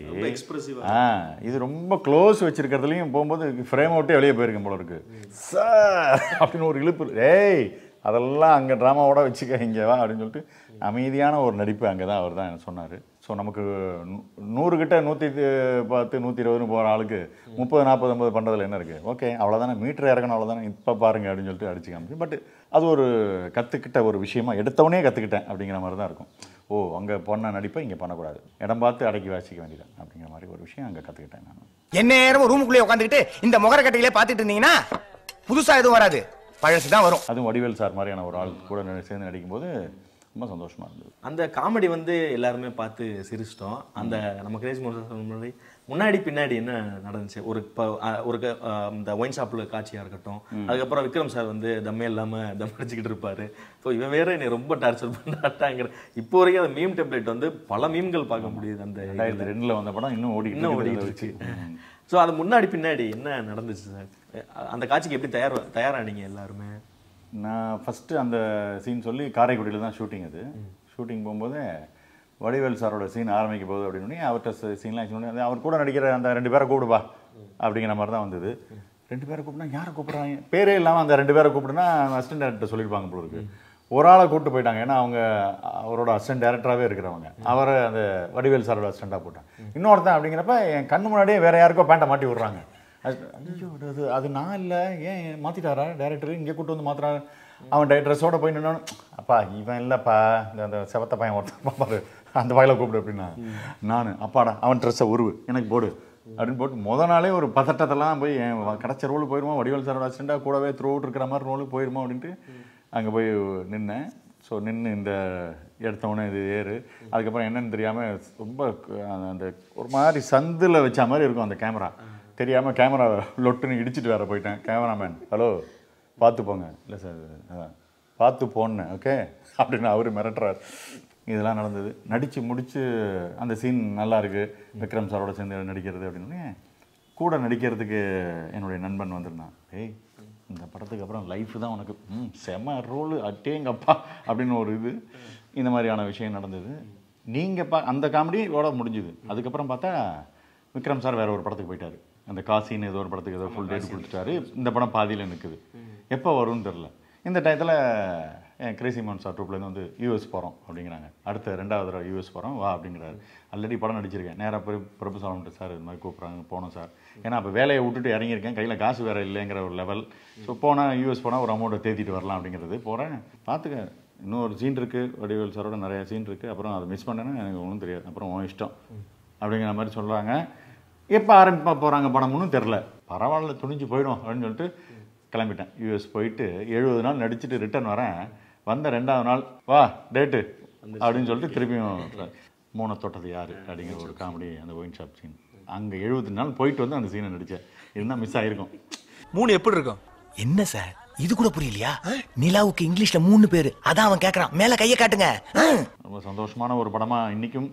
ஆ இது ரொம்ப க்ளோஸ் வச்சிருக்கிறதுலையும் போகும்போது ஃப்ரேம் அவுட்டே வெளியே போயிருக்கேன் போல இருக்கு சார் அப்படின்னு ஒரு இழுப்பு ஏய் அதெல்லாம் அங்கே ட்ராமாவோட வச்சுக்க இங்கே வா அப்படின்னு சொல்லிட்டு அமைதியான ஒரு நடிப்பு அங்கே தான் அவர் தான் எனக்கு சொன்னார் ஸோ நமக்கு நூ- நூறு கிட்ட நூற்றி பத்து நூற்றி இருபதுன்னு போகிற ஆளுக்கு முப்பது நாற்பது ஐம்பது பண்ணுறதுல என்ன இருக்குது ஓகே அவ்வளோதானே மீட்டர் இறக்கணும் அவ்வளோதானே இப்போ பாருங்க அப்படின்னு சொல்லிட்டு அடிச்சு காமிச்சு பட் அது ஒரு கற்றுக்கிட்ட ஒரு விஷயமா எடுத்தவொடனே கற்றுக்கிட்டேன் அப்படிங்கிற மாதிரி தான் இருக்கும் ஓ அங்கே பண்ண நடிப்பை இங்கே பண்ணக்கூடாது இடம் பார்த்து அடக்கி வாசிக்க வேண்டியது அப்படிங்கிற மாதிரி ஒரு விஷயம் அங்கே கற்றுக்கிட்டேன் நான் எந்நேரமும் ரூமுக்குள்ளே உட்காந்துக்கிட்டு இந்த முகரக்கட்டையிலே பார்த்துட்டு இருந்தீங்கன்னா புதுசா எதுவும் வராது பழசு தான் வரும் அதுவும் வடிவேல் சார் மாதிரியான ஒரு ஆள் கூட நடி- சேர்ந்து நடிக்கும்போது ரொம்ப சந்தோஷமாக இருந்தது அந்த காமெடி வந்து எல்லாருமே பார்த்து சிரிச்சிட்டோம் அந்த நம்ம கிரேஸ் மோசன் முன்னாடி முன்னாடி பின்னாடி என்ன நடந்துச்சு ஒரு இப்போ ஒரு க- அஹ் இந்த ஒயின் ஷாப்பில் காட்சியாக இருக்கட்டும் அதுக்கப்புறம் விக்ரம் சார் வந்து தம்மே இல்லாமல் தம் அடிச்சுக்கிட்டு இருப்பாரு ஸோ இவன் வேற என்னை ரொம்ப டார்ச்சர் பண்ணாட்டாங்கிற இப்போ வரைக்கும் அந்த மீம் டெம்ப்ளேட் வந்து பல மீம்கள் பார்க்க முடியுது அந்த இதுல. ரெண்டாயிரத்தி ரெண்டில் வந்த படம் இன்னும் ஓடி இன்னும் ஓடிட்டு இருக்கு ஸோ அது முன்னாடி பின்னாடி என்ன நடந்துச்சு சார் அந்த காட்சிக்கு எப்படி தயார் தயாரானீங்க எல்லாருமே நான் ஃபஸ்ட்டு அந்த சீன் சொல்லி காரைக்குடியில் தான் ஷூட்டிங் அது ஷூட்டிங் போகும்போது வடிவேல் சாரோட சீன் ஆரம்பிக்க போகுது அப்படின்னு அவர்கிட்ட சீன்லாம் சொன்னேன் அவர் கூட நடிக்கிற அந்த ரெண்டு பேரை கூப்பிடுப்பா அப்படிங்கிற மாதிரி தான் வந்தது ரெண்டு பேரை கூப்பிட்டா யாரை கூப்பிடுறாங்க பேரே இல்லாமல் அந்த ரெண்டு பேரை கூப்பிடுனா அசிஸ்டன்ட் டேரக்டர் சொல்லியிருப்பாங்க போல இருக்கு ஒரு ஆளை கூப்பிட்டு போயிட்டாங்க ஏன்னா அவங்க அவரோட அசிஸ்டன்ட் டேரக்டராகவே இருக்கிறவங்க அவரை அந்த வடிவேல் சாரோட அசிஸ்டண்ட்டாக போட்டாங்க இன்னொருத்தன் அப்படிங்கிறப்ப என் கண்ணு முன்னாடியே வேற யாருக்கோ பேண்ட்டை மாட்டி விடுறாங்க அது ஐயோ அது அது நான் இல்லை ஏன் மாற்றிட்டாரா டேரக்டர் இங்கே கூட்டு வந்து மாத்துறாரு அவன் டை ட்ரெஸ்ஸோட போய் நின்னோன்னு அப்பா இவன் இல்லைப்பா இந்த அந்த செவத்த பையன் ஒருத்தன் பாப்பாரு அந்த வாயில கூப்பிடு அப்படின்னா நான் அப்பாடா அவன் ட்ரெஸ்ஸை உருவு எனக்கு போடு அப்படின்னு போட்டு முத நாளே ஒரு பதட்டத்தெல்லாம் போய் என் வ- கிடைச்ச ரோல் போயிருமா வடிவேல் சாரோட அசிஸ்டண்டாக கூடவே த்ரூ அவுட் இருக்கிற மாதிரி ரோலுக்கு போயிருமா அப்படின்ட்டு அங்கே போய் நின்னேன் ஸோ நின்று இந்த எடுத்தவொடனே இது ஏறு அதுக்கப்புறம் என்னன்னு தெரியாமல் ரொம்ப க- அந்த- அந்த ஒரு மாதிரி சந்தில் வச்ச மாதிரி இருக்கும் அந்த கேமரா தெரியாமல் கேமரா லொட்டுன்னு இடிச்சிட்டு வேற போயிட்டேன் கேமராமேன் ஹலோ பார்த்து போங்க இல்லை சார் அதான் பார்த்து போனேன் ஓகே அப்படின்னு அவர் மிரட்டுறார் இதெல்லாம் நடந்தது நடித்து முடித்து அந்த சீன் நல்லா இருக்கு விக்ரம் சாரோட சேர்ந்து நடிக்கிறது அப்படின்னு கூட நடிக்கிறதுக்கு என்னுடைய நண்பன் வந்திருந்தான் ஏய் இந்த படத்துக்கு அப்புறம் லைஃப் தான் உனக்கு ம் செம ரோல் அட்டேங்கப்பா அப்படின்னு ஒரு இது இந்த மாதிரியான விஷயம் நடந்தது நீங்கள் பா அந்த காமெடியோட முடிஞ்சுது அதுக்கப்புறம் பார்த்தா விக்ரம் சார் வேற ஒரு படத்துக்கு போயிட்டாரு அந்த காசின்னு ஏதோ ஒரு படத்துக்கு ஏதோ ஃபுல் டேட் கொடுத்துட்டாரு இந்த படம் பாதியில் நிற்குது எப்போ வரும்னு தெரில இந்த டயத்தில் என் கிரேசி மோகன் சார் ட்ரூப்லேருந்து வந்து யூஎஸ் போகிறோம் அப்படிங்கிறாங்க அடுத்த ரெண்டாவது தடவை யூஎஸ் போகிறோம் வா அப்படிங்கிறாரு ஆல்ரெடி படம் நடிச்சிருக்கேன் நேராக போய் பிரபு சாலம்ட்டு சார் இது மாதிரி கூப்பிட்றாங்க போனோம் சார் ஏன்னா அப்போ வேலையை விட்டுட்டு இறங்கியிருக்கேன் கையில் காசு வேறு இல்லைங்கிற ஒரு லெவல் ஸோ போனால் யூஎஸ் போனால் ஒரு அமௌண்ட்டை தேத்திட்டு வரலாம் அப்படிங்கிறது போகிறேன் பார்த்துக்க இன்னும் ஒரு சீன் இருக்குது வடிவேல் சாரோட நிறைய சீன் இருக்குது அப்புறம் அதை மிஸ் பண்ணேன்னா எனக்கு ஒன்றும் தெரியாது அப்புறம் உன் இஷ்டம் அப்படிங்கிற மாதிரி சொல்கிறாங்க எப்போ ஆரம்பிப்பா போகிறாங்க படம்னு தெரில பரவாயில்ல துணிஞ்சு போயிடும் அப்படின்னு சொல்லிட்டு கிளம்பிட்டேன் யூஎஸ் போயிட்டு எழுபது நாள் நடிச்சுட்டு ரிட்டர்ன் வரேன் வந்த ரெண்டாவது நாள் வா டேட்டு அப்படின்னு சொல்லிட்டு திருப்பியும் மூணை தொட்டது யார் அப்படிங்கிற ஒரு காமெடி அந்த ஒயின் ஷாப் சீன் அங்கே எழுபது நாள் போயிட்டு வந்து அந்த சீனை நடித்தேன் இருந்தால் மிஸ் ஆகிருக்கும் மூணு எப்படி இருக்கும் என்ன சார் இது கூட புரியலையா நிலாவுக்கு இங்கிலீஷ்ல மூணு பேரு அதான் அவன் கேக்குறான் மேல கைய காட்டுங்க ம். ரொம்ப சந்தோஷமான ஒரு படமாக இன்றைக்கும்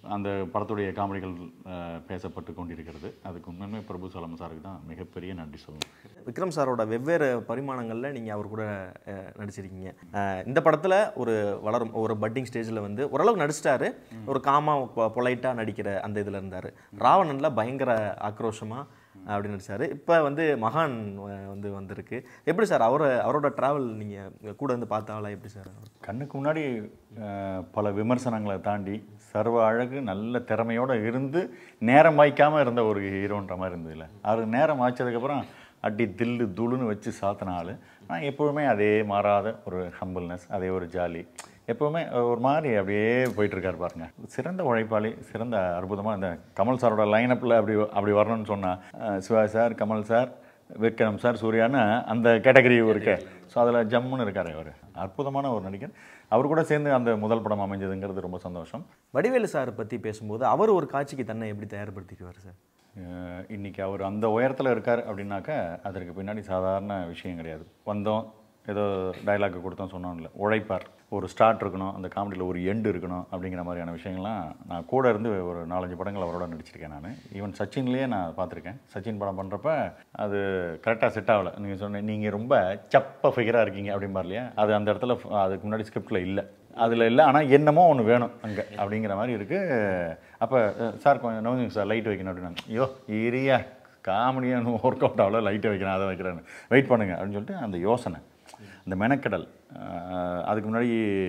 அந்த படத்துடைய காமெடிகள் அஹ், பேசப்பட்டு கொண்டிருக்கிறது அதுக்கு உண்மையுமே பிரபு சலம் சாருக்கு தான் மிகப்பெரிய நன்றி சொல்லணும் விக்ரம் சாரோட வெவ்வேறு பரிமாணங்களில் நீங்கள் அவர் கூட அஹ், நடிச்சிருக்கீங்க அஹ், இந்த படத்தில் ஒரு வளரும் ஒரு பட்டிங் ஸ்டேஜில் வந்து ஓரளவுக்கு நடிச்சிட்டாரு ஒரு காமா பொலைட்டாக நடிக்கிற அந்த இதில் இருந்தார் ராவணனில் பயங்கர ஆக்ரோஷமாக அப்படி நடிச்சாரு இப்போ வந்து மகான் அஹ், வந்து வந்திருக்கு எப்படி சார் அவரை அவரோட ட்ராவல் நீங்கள் கூட வந்து பார்த்தாங்களா எப்படி சார் கண்ணுக்கு முன்னாடி அஹ், பல விமர்சனங்களை தாண்டி சர்வ அழகு நல்ல திறமையோடு இருந்து நேரம் வாய்க்காமல் இருந்த ஒரு ஹீரோன்ற மாதிரி இருந்ததில்ல அவர் நேரம் வாய்ச்சதுக்கப்புறம் அடி தில்லு துளுன்னு வச்சு சாத்தின ஆள் ஆனால் எப்போவுமே அதே மாறாத ஒரு ஹம்பிள்னஸ் அதே ஒரு ஜாலி எப்போவுமே ஒரு மாதிரி அப்படியே போயிட்டுருக்காரு பாருங்க சிறந்த உழைப்பாளி சிறந்த அற்புதமாக இந்த கமல் சாரோட லைனப்பில் அப்படி அப்படி வரணும்னு சொன்னால் Siva sir Kamal sir Vikram sir சூர்யான்னு அந்த கேட்டகரி இருக்கே ஸோ அதில் ஜம்முன்னு இருக்கார் அவர் அற்புதமான ஒரு நடிகர் அவர் கூட சேர்ந்து அந்த முதல் படம் அமைஞ்சதுங்கிறது ரொம்ப சந்தோஷம் வடிவேலு சார் பற்றி பேசும்போது அவர் ஒரு காட்சிக்கு தன்னை எப்படி தயார்படுத்திக்குவார் சார் அஹ் இன்னைக்கு அவர் அந்த உயரத்தில் இருக்கார் அப்படின்னாக்கா அதற்கு பின்னாடி சாதாரண விஷயம் கிடையாது வந்தோம் ஏதோ டைலாக் கொடுத்தோம் சொன்னோம் இல்லை உழைப்பார் ஒரு ஸ்டார்ட் இருக்கணும் அந்த காமெடியில் ஒரு எண்டு இருக்கணும் அப்படிங்கிற மாதிரியான விஷயங்கள்லாம் நான் கூட இருந்து ஒரு நாலஞ்சு படங்கள் அவரோட நடிச்சிருக்கேன் நான் ஈவன் சச்சின்லேயே நான் பார்த்துருக்கேன் சச்சின் படம் பண்ணுறப்ப அது கரெக்டாக செட் ஆகலை நீங்கள் சொன்ன நீங்கள் ரொம்ப சப்ப ஃபிகராக இருக்கீங்க அப்படிம்பார் இல்லையா அது அந்த இடத்துல ஃப- அதுக்கு முன்னாடி ஸ்கிரிப்டில் இல்லை அதில் இல்லை ஆனால் என்னமோ ஒன்று வேணும் அங்கே அப்படிங்கிற மாதிரி இருக்குது அப்போ சார் கொஞ்சம் நோங்க சார் லைட் வைக்கணும் அப்படின்னா ஐயோ ஏரியா காமெடியாக ஒர்க் அவுட் ஆகல லைட்டை வைக்கிறேன் அதை வைக்கிறேன்னு வெயிட் பண்ணுங்க அப்படின்னு சொல்லிட்டு அந்த யோசனை அந்த மெனக்கடல் அஹ், அதுக்கு முன்னாடி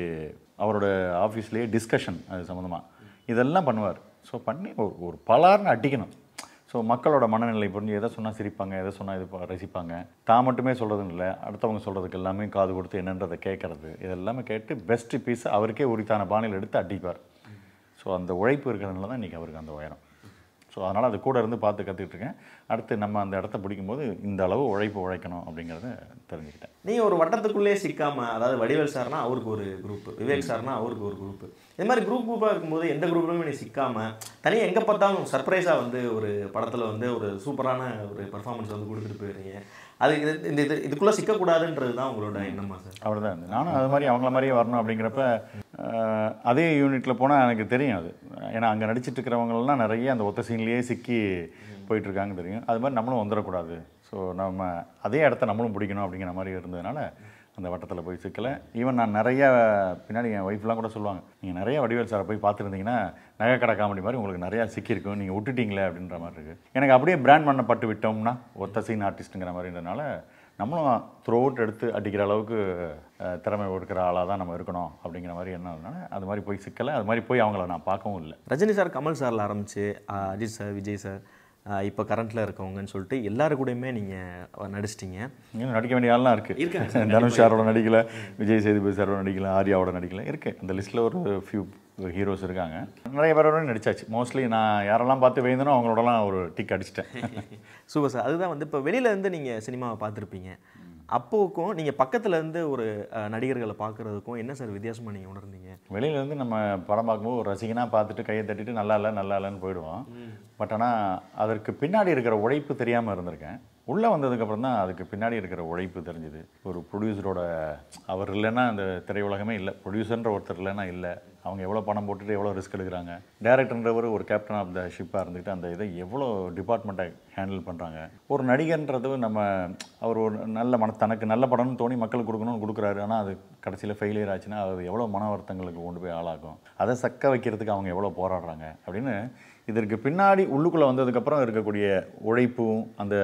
அவரோட ஆஃபீஸ்லேயே டிஸ்கஷன் அது சம்மந்தமாக இதெல்லாம் பண்ணுவார் ஸோ பண்ணி ஒரு ஒரு பலார்னு அடிக்கணும் ஸோ மக்களோட மனநிலை புரிஞ்சு எதை சொன்னால் சிரிப்பாங்க எதை சொன்னால் இது ப- ரசிப்பாங்க தான் மட்டுமே சொல்கிறதுன்னு இல்லை அடுத்தவங்க சொல்கிறதுக்கு எல்லாமே காது கொடுத்து என்னன்றதை கேட்குறது இதெல்லாமே கேட்டு பெஸ்ட் பீஸ் அவருக்கே உரித்தான பாணியில் எடுத்து அடிப்பார் ஸோ அந்த உழைப்பு இருக்கிறதுனால தான் இன்றைக்கி அவருக்கு அந்த உயரம் ஸோ அதனால் அது கூட இருந்து பார்த்து கற்றுக்கிட்டு இருக்கேன் அடுத்து நம்ம அந்த இடத்த பிடிக்கும்போது இந்த அளவு உழைப்பு உழைக்கணும் அப்படிங்கிறத தெரிஞ்சுக்கிட்டேன் நீங்கள் ஒரு வட்டத்துக்குள்ளே சிக்காம அதாவது வடிவேல் சார்னா அவருக்கு ஒரு குரூப் விவேக் சார்னா அவருக்கு ஒரு குரூப் இது மாதிரி குரூப் குரூப்பாக இருக்கும்போது எந்த குரூப்லையுமே நீ சிக்காம தனியாக எங்கே பார்த்தாலும் சர்ப்ரைஸாக வந்து ஒரு படத்தில் வந்து ஒரு சூப்பரான ஒரு பெர்ஃபார்மன்ஸ் வந்து கொடுத்துட்டு போயிடுறீங்க அது இது இந்த இது இதுக்குள்ளே சிக்கக்கூடாதுன்றது தான் உங்களோட எண்ணமா சார் அவ்வளோதான் இருந்தது நானும் அது மாதிரி அவங்கள மாதிரியே வரணும் அப்படிங்கிறப்ப அஹ், அதே யூனிட்டில் போனால் எனக்கு தெரியும் அது ஏன்னா அங்கே நடிச்சிட்டு இருக்கிறவங்கலாம் நிறைய அந்த ஒத்த சீன்லேயே சிக்கி போயிட்டு இருக்காங்க தெரியும் அது மாதிரி நம்மளும் வந்துடக்கூடாது ஸோ நம்ம அதே இடத்த நம்மளும் பிடிக்கணும் அப்படிங்கிற மாதிரி இருந்ததுனால அந்த வட்டத்தில் போய் சிக்கலை ஈவன் நான் நிறைய பின்னாடி என் ஒய்ஃப்லாம் கூட சொல்லுவாங்க நீங்கள் நிறைய வடிவேல் சாரை போய் பார்த்துருந்தீங்கன்னா நகை கடை காமெடி மாதிரி உங்களுக்கு நிறையா சிக்கியிருக்கும் நீங்கள் விட்டுட்டீங்களே அப்படின்ற மாதிரி இருக்குது எனக்கு அப்படியே பிராண்ட் பண்ணப்பட்டு விட்டோம்னா ஒத்த சீன் ஆர்டிஸ்ட்டுங்கிற மாதிரின்றனால நம்மளும் த்ரோ அவுட் எடுத்து அடிக்கிற அளவுக்கு அஹ், திறமை கொடுக்குற ஆளாக தான் நம்ம இருக்கணும் அப்படிங்கிற மாதிரி என்ன இருந்தனால அது மாதிரி போய் சிக்கலை அது மாதிரி போய் அவங்கள நான் பார்க்கவும் இல்லை ரஜினி சார் கமல் சாரில் ஆரம்பிச்சு ஆஹ் அஜித் சார் விஜய் சார் இப்போ கரண்ட்டில் இருக்கவங்கன்னு சொல்லிட்டு எல்லாரு கூடயுமே நீங்கள் நடிச்சிட்டீங்க இன்னும் நடிக்க வேண்டிய ஆள்லாம் இருக்குது தனுஷ் சாரோட நடிக்கல விஜய் சேதுபதி சாரோட நடிக்கல ஆர்யாவோட நடிக்கல இருக்குது அந்த லிஸ்ட்டில் ஒரு ஃபியூ ஹீரோஸ் இருக்காங்க நிறைய பேரோட நடிச்சாச்சு மோஸ்ட்லி நான் யாரெல்லாம் பார்த்து வேந்தனோ அவங்களோடலாம் ஒரு டிக் அடிச்சிட்டேன் சூப்பர் சார் அதுதான் வந்து இப்போ வெளியில இருந்து நீங்கள் சினிமாவை பார்த்துருப்பீங்க அப்போக்கும் நீங்கள் பக்கத்துல இருந்து ஒரு அஹ், நடிகர்களை பார்க்குறதுக்கும் என்ன சார் வித்தியாசமாக நீங்கள் உணர்ந்தீங்க வெளியில இருந்து நம்ம படம் பார்க்கும்போது ஒரு ரசிகனாக பார்த்துட்டு கையை தட்டிட்டு நல்லா இல்லை நல்லா இல்லைன்னு போயிடுவோம் பட் ஆனால் அதற்கு பின்னாடி இருக்கிற உழைப்பு தெரியாமல் இருந்திருக்கேன் உள்ளே வந்ததுக்கப்புறம் தான் அதுக்கு பின்னாடி இருக்கிற உழைப்பு தெரிஞ்சுது ஒரு ப்ரொடியூசரோட அவர் இல்லைன்னா அந்த திரையுலகமே இல்லை ப்ரொடியூசர்ன்ற ஒருத்தர் இல்லைன்னா இல்லை அவங்க எவ்வளோ பணம் போட்டுட்டு எவ்வளோ ரிஸ்க் எடுக்கிறாங்க டேரக்டர்ன்றவர் ஒரு கேப்டன் ஆஃப் த ஷிப்பாக இருந்துட்டு அந்த இதை எவ்வளோ டிபார்ட்மெண்ட்டை ஹேண்டில் பண்ணுறாங்க ஒரு நடிகர்ன்றது நம்ம அவர் ஒரு நல்ல மன தனக்கு நல்ல படம்னு தோணி மக்களுக்கு கொடுக்கணும்னு கொடுக்குறாரு ஆனால் அது கடைசியில் ஃபெயிலியர் ஆச்சுன்னா அது எவ்வளோ மன வருத்தங்களுக்கு கொண்டு போய் ஆளாகும் அதை சக்க வைக்கிறதுக்கு அவங்க எவ்வளோ போராடுறாங்க அப்படின்னு இதற்கு பின்னாடி உள்ளுக்குள்ளே வந்ததுக்கப்புறம் இருக்கக்கூடிய உழைப்பும் அந்த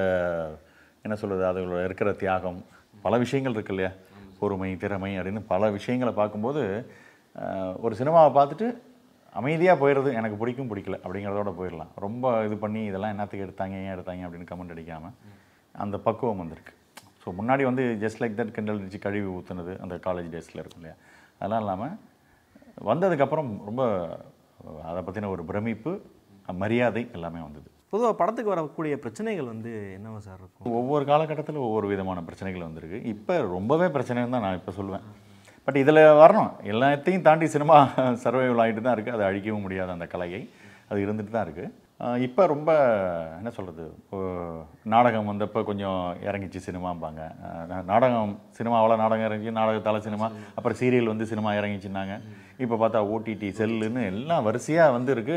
என்ன சொல்கிறது அதில் இருக்கிற தியாகம் பல விஷயங்கள் இருக்கு இல்லையா பொறுமை திறமை அப்படின்னு பல விஷயங்களை பார்க்கும்போது அஹ், ஒரு சினிமாவை பார்த்துட்டு அமைதியாக போயிடுறது எனக்கு பிடிக்கும் பிடிக்கல அப்படிங்கிறதோட போயிடலாம் ரொம்ப இது பண்ணி இதெல்லாம் என்னத்துக்கு எடுத்தாங்க ஏன் எடுத்தாங்க அப்படின்னு கமெண்ட் அடிக்காமல் அந்த பக்குவம் வந்திருக்கு ஸோ முன்னாடி வந்து ஜஸ்ட் லைக் தட் கிண்டல் அடிச்சு கழுவி ஊற்றுனது அந்த காலேஜ் டேஸில் இருக்கும் இல்லையா அதெல்லாம் இல்லாமல் வந்ததுக்கப்புறம் ரொம்ப அதை பற்றின ஒரு பிரமிப்பு மரியாதை எல்லாமே வந்தது பொதுவாக படத்துக்கு வரக்கூடிய பிரச்சனைகள் வந்து என்னவா சார் இருக்கும் ஒவ்வொரு காலகட்டத்தில் ஒவ்வொரு விதமான பிரச்சனைகள் வந்திருக்கு இப்போ ரொம்பவே பிரச்சனைன்னு தான் நான் இப்போ சொல்லுவேன் பட் இதில் வரணும் எல்லாத்தையும் தாண்டி சினிமா சர்வைவல் ஆகிட்டு தான் இருக்குது அதை அழிக்கவும் முடியாது அந்த கலையை அது இருந்துட்டு தான் இருக்குது இப்போ ரொம்ப என்ன சொல்கிறது நாடகம் வந்தப்போ கொஞ்சம் இறங்கிச்சு சினிமாம்பாங்க அஹ் நாடகம் சினிமாவில் நாடகம் இறங்கி நாடகத்தால் சினிமா அப்புறம் சீரியல் வந்து சினிமா இறங்கிச்சுன்னாங்க இப்போ பார்த்தா ஓடிடி செல்லுன்னு எல்லாம் வரிசையாக வந்து இருக்கு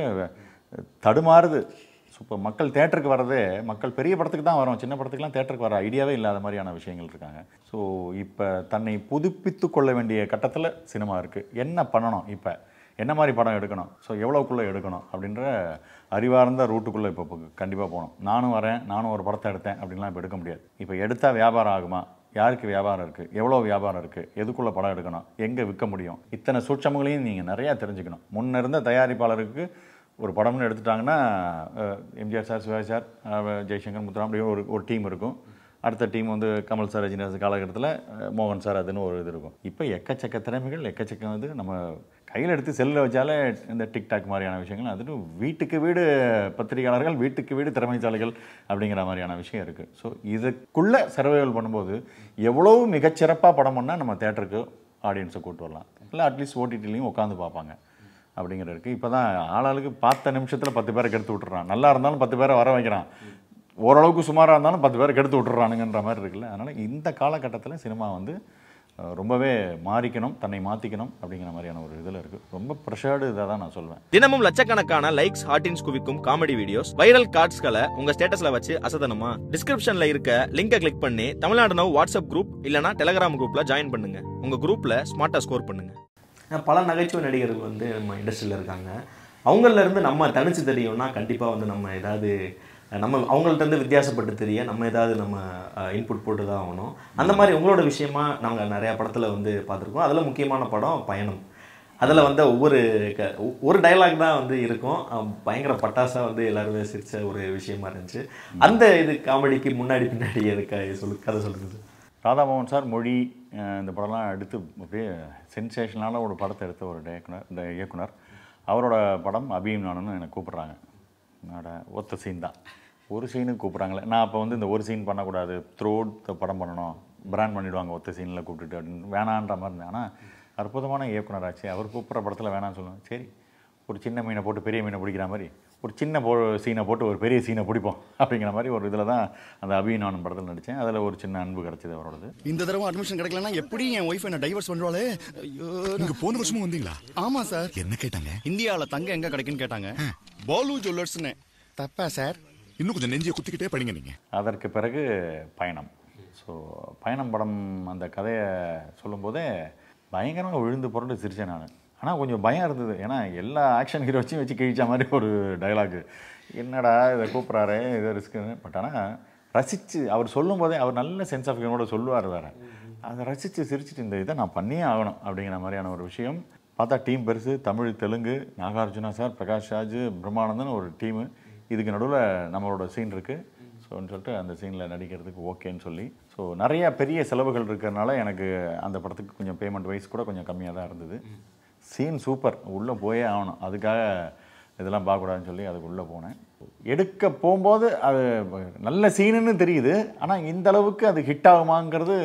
தடுமாறுது இப்போ மக்கள் தேட்டருக்கு வர்றதே மக்கள் பெரிய படத்துக்கு தான் வரோம் சின்ன படத்துக்குலாம் தேட்டருக்கு வர ஐடியாவே இல்லாத மாதிரியான விஷயங்கள் இருக்காங்க ஸோ இப்போ தன்னை புதுப்பித்து கொள்ள வேண்டிய கட்டத்தில் சினிமா இருக்குது என்ன பண்ணணும் இப்போ என்ன மாதிரி படம் எடுக்கணும் ஸோ எவ்வளோக்குள்ளே எடுக்கணும் அப்படின்ற அறிவார்ந்த ரூட்டுக்குள்ளே இப்போ கண்டிப்பாக போகணும் நானும் வரேன் நானும் ஒரு படத்தை எடுத்தேன் அப்படின்லாம் இப்போ எடுக்க முடியாது இப்போ எடுத்தால் வியாபாரம் ஆகுமா யாருக்கு வியாபாரம் இருக்குது எவ்வளோ வியாபாரம் இருக்குது எதுக்குள்ளே படம் எடுக்கணும் எங்கே விற்க முடியும் இத்தனை சூட்சமங்களையும் நீங்கள் நிறையா தெரிஞ்சுக்கணும் முன்ன இருந்த தயாரிப்பாளருக்கு ஒரு படம்னு எடுத்துட்டாங்கன்னா அஹ், எம்ஜிஆர் சார் சிவாஜி சார் அஹ், ஜெய்சங்கர் முத்துராம் அப்படி ஒரு ஒரு டீம் இருக்கும் அடுத்த டீம் வந்து கமல் சார் ரஜினிகாந்த் காலகட்டத்தில் அஹ், மோகன் சார் அதுன்னு ஒரு இது இருக்கும் இப்போ எக்கச்சக்க திறமைகள் எக்கச்சக்கம் வந்து நம்ம கையில் எடுத்து செல்லில் வச்சாலே இந்த டிக்டாக் மாதிரியான விஷயங்கள் அதுன்னு வீட்டுக்கு வீடு பத்திரிகையாளர்கள் வீட்டுக்கு வீடு திறமைசாலிகள் அப்படிங்கிற மாதிரியான விஷயம் இருக்குது ஸோ இதுக்குள்ளே சர்வைவல் பண்ணும்போது எவ்வளோ மிகச்சிறப்பாக படம் பண்ணால் நம்ம தேட்டருக்கு ஆடியன்ஸை கூட்டு வரலாம் இல்லை அட்லீஸ்ட் ஓடிடிலையும் உட்காந்து பார்ப்பாங்க அப்படிங்கிற இருக்குது இப்போ தான் ஆளாளுக்கு பார்த்த நிமிஷத்தில் பத்து பேரை கெடுத்து விட்டுறான் நல்லா இருந்தாலும் பத்து பேரை வர வைக்கிறான் ஓரளவுக்கு சுமாராக இருந்தாலும் பத்து பேரை கெடுத்து விட்டுறானுங்கன்ற மாதிரி இருக்குல்ல அதனால் இந்த காலகட்டத்தில் சினிமா வந்து அஹ், ரொம்பவே மாறிக்கணும் தன்னை மாற்றிக்கணும் அப்படிங்கிற மாதிரியான ஒரு இதில் இருக்குது ரொம்ப ப்ரெஷர்டு இதை தான் நான் சொல்வேன் தினமும் லட்சக்கணக்கான லைக்ஸ் ஹார்டின்ஸ் குவிக்கும் காமெடி வீடியோஸ் வைரல் கார்ட்ஸ்களை உங்க ஸ்டேட்டஸ்ல வச்சு அசதணுமா டிஸ்கிரிப்ஷன்ல இருக்க லிங்கை கிளிக் பண்ணி தமிழ்நாடு நவ் வாட்ஸ்அப் குரூப் இல்லனா டெலகிராம் குரூப்ல ஜாயின் பண்ணுங்க உங்க குரூப்ல ஸ்மார்ட்டா ஸ்கோர் பண்ணுங்க பல நகைச்சுவை நடிகர்கள் வந்து நம்ம இண்டஸ்ட்ரியில் இருக்காங்க அவங்கள இருந்து நம்ம தனிச்சு தெரியும்னா கண்டிப்பாக வந்து நம்ம ஏதாவது நம்ம அவங்கள்ட்ட இருந்து வித்தியாசப்பட்டு தெரிய நம்ம ஏதாவது நம்ம இன்புட் போட்டு தான் ஆகணும் அந்த மாதிரி உங்களோட விஷயமா நாங்கள் நிறையா படத்தில் வந்து பார்த்துருக்கோம் அதில் முக்கியமான படம் பயணம் அதில் வந்து ஒவ்வொரு க ஒரு டயலாக் தான் வந்து இருக்கும் அஹ் பயங்கர பட்டாசாக வந்து எல்லாருமே சிரிச்ச ஒரு விஷயமா இருந்துச்சு அந்த இது காமெடிக்கு முன்னாடி பின்னாடி எதுக்கா சொல்லு கதை சொல்லுங்க சார் ராதாமோகன் சார் மொழி அஹ், இந்த படம்லாம் எடுத்து அப்படியே சென்சேஷனான ஒரு படத்தை எடுத்த ஒரு இயக்குனர் இந்த இயக்குனர் அவரோட படம் அபியும் நானும் என்னை கூப்பிட்றாங்க என்னோட ஒத்த சீன் தான் ஒரு சீனுக்கு கூப்பிட்றாங்களே நான் அப்போ வந்து இந்த ஒரு சீன் பண்ணக்கூடாது த்ரோட் படம் பண்ணணும் பிராண்ட் பண்ணிவிடுவாங்க ஒத்த சீனில் கூப்பிட்டுட்டு அப்படின்னு வேணான்ற மாதிரி இருந்தேன் ஆனால் அற்புதமான இயக்குனர் ஆச்சு அவர் கூப்பிட்ற படத்தில் வேணாம்னு சொல்லுவேன் சரி ஒரு சின்ன மீனை போட்டு பெரிய மீனை பிடிக்கிற மாதிரி ஒரு சின்ன போ சீனை போட்டு ஒரு பெரிய சீனை பிடிப்போம் அப்படிங்கிற மாதிரி ஒரு இதில் தான் அந்த அபிநானும் படத்தில் நடித்தேன் அதில் ஒரு சின்ன அன்பு கிடச்சிது அவரோடது இந்த தடவை அட்மிஷன் கிடைக்கலன்னா எப்படி என் ஒய்ஃப் என்ன டைவர்ஸ் பண்றாளே ஐயோ நீங்க போன வருஷமும் வந்தீங்களா ஆமா சார் என்ன கேட்டாங்க இந்தியாவுல தங்க எங்க கிடைக்குன்னு கேட்டாங்க பாலு ஜுவல்லர்ஸ்னு தப்பா சார் இன்னும் கொஞ்சம் நெஞ்சிய குத்திக்கிட்டே படிங்க நீங்க அதற்கு பிறகு பயணம் ஸோ பயணம் படம் அந்த கதையை சொல்லும்போதே பயங்கரமாக விழுந்து புரண்டு சிரித்தேன் நான் ஆனால் கொஞ்சம் பயம் இருந்தது ஏன்னா எல்லா ஆக்ஷன் ஹீரோஸையும் வச்சு கிழிச்ச மாதிரி ஒரு டயலாக் என்னடா இதை கூப்பிட்றாரு இதை ரிஸ்க்குன்னு பட் ஆனால் ரசித்து அவர் சொல்லும்போதே அவர் நல்ல சென்ஸ் ஆஃப் ஹியூமரோட சொல்லுவார் வேறு அதை ரசித்து சிரிச்சிட்டு இந்த இதை நான் பண்ணியே ஆகணும் அப்படிங்கிற மாதிரியான ஒரு விஷயம் பார்த்தா டீம் பெருசு தமிழ் தெலுங்கு நாகார்ஜுனா சார் பிரகாஷ் ராஜ் பிரம்மானந்தன் ஒரு டீமு இதுக்கு நடுவில் நம்மளோட சீன் இருக்குது ஸோன்னு சொல்லிட்டு அந்த சீனில் நடிக்கிறதுக்கு ஓகேன்னு சொல்லி ஸோ நிறைய பெரிய செலவுகள் இருக்கிறதுனால எனக்கு அந்த படத்துக்கு கொஞ்சம் பேமெண்ட் வைஸ் கூட கொஞ்சம் கம்மியாக தான் இருந்தது சீன் சூப்பர் உள்ளே போயே ஆகணும் அதுக்காக இதெல்லாம் பார்க்கக்கூடாதுன்னு சொல்லி அதுக்கு உள்ளே போனேன் எடுக்க போகும்போது அது நல்ல சீனுன்னு தெரியுது ஆனால் இந்த அளவுக்கு அது ஹிட் ஆகுமாங்கிறது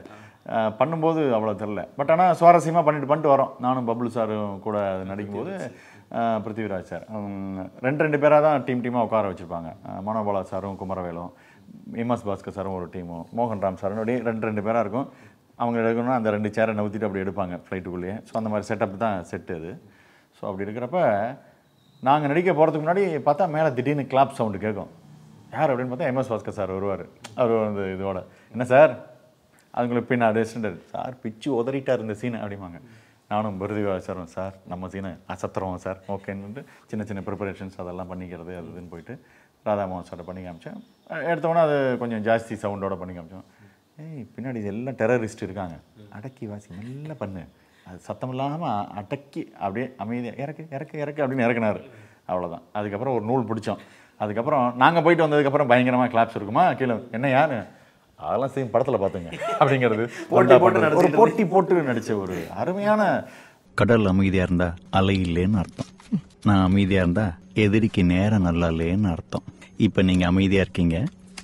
அஹ், பண்ணும்போது அவ்வளோ தெரில பட் ஆனால் சுவாரஸ்யமாக பண்ணிட்டு பண்ணிட்டு வரோம் நானும் பப்ளு சாரும் கூட அது நடிக்கும்போது அஹ், பிருத்திவிராஜ் சார் உம், ரெண்டு ரெண்டு பேராக தான் டீம் டீமாக உட்கார வச்சுருப்பாங்க அஹ், மனோபாலா சாரும் குமரவேலும் எம்எஸ் பாஸ்கர் சாரும் ஒரு டீமும் மோகன்ராம் சாரும் அப்படியே ரெண்டு ரெண்டு பேராக இருக்கும் அவங்க எடுக்கணும்னா அந்த ரெண்டு சேரை நவுத்திட்டு அப்படி எடுப்பாங்க ஃப்ளைட்டுக்குள்ளேயே ஸோ அந்த மாதிரி செட்டப் தான் செட்டு அது ஸோ அப்படி இருக்கிறப்ப நாங்கள் நடிக்க போகிறதுக்கு முன்னாடி பார்த்தா மேலே திடீர்னு கிளாப் சவுண்டு கேட்கும் யார் அப்படின்னு பார்த்தா எம்எஸ் பாஸ்கர் சார் வருவார் அவர் வந்து இதோட என்ன சார் அதுங்களுக்கு பின்ன அசிஸ்டன்ட் சார் பிச்சு உதறிட்டார் இந்த சீனை அப்படிம்பாங்க நானும் பிருதிவா சாரும் சார் நம்ம சீனை அசத்துறோம் சார் ஓகேன்னு சின்ன சின்ன ப்ரிப்பரேஷன்ஸ் அதெல்லாம் பண்ணிக்கிறது அது இதுன்னு போயிட்டு ராதாமோகன் சார்ட்ட பண்ணி காமிச்சேன் எடுத்தோன்னே அது கொஞ்சம் ஜாஸ்தி சவுண்டோட பண்ணி காமிச்சோம் ஏய் பின்னாடி எல்லாம் டெரரிஸ்ட் இருக்காங்க அடக்கி வாசி மெல்ல பண்ணு அது சத்தம் இல்லாமல் அடக்கி அப்படியே அமைதியாக இறக்கு இறக்கு இறக்கு அப்படின்னு இறக்குனாரு அவ்வளோதான் அதுக்கப்புறம் ஒரு நூல் பிடிச்சோம் அதுக்கப்புறம் நாங்கள் போயிட்டு வந்ததுக்கப்புறம் பயங்கரமாக கிளாப்ஸ் இருக்குமா கீழே என்ன யாரு அதெல்லாம் சேம் படத்தில் பார்த்துங்க அப்படிங்கிறது போட்டி போட்டு ஒரு நடிச்சிட்டு போட்டி போட்டு நடித்த ஒரு அருமையான கடல் அமைதியா இருந்தா அலை இல்லைன்னு அர்த்தம் நான் அமைதியா இருந்தா எதிரிக்கு நேரம் நல்லா இல்லைன்னு அர்த்தம் இப்ப நீங்க அமைதியா இருக்கீங்க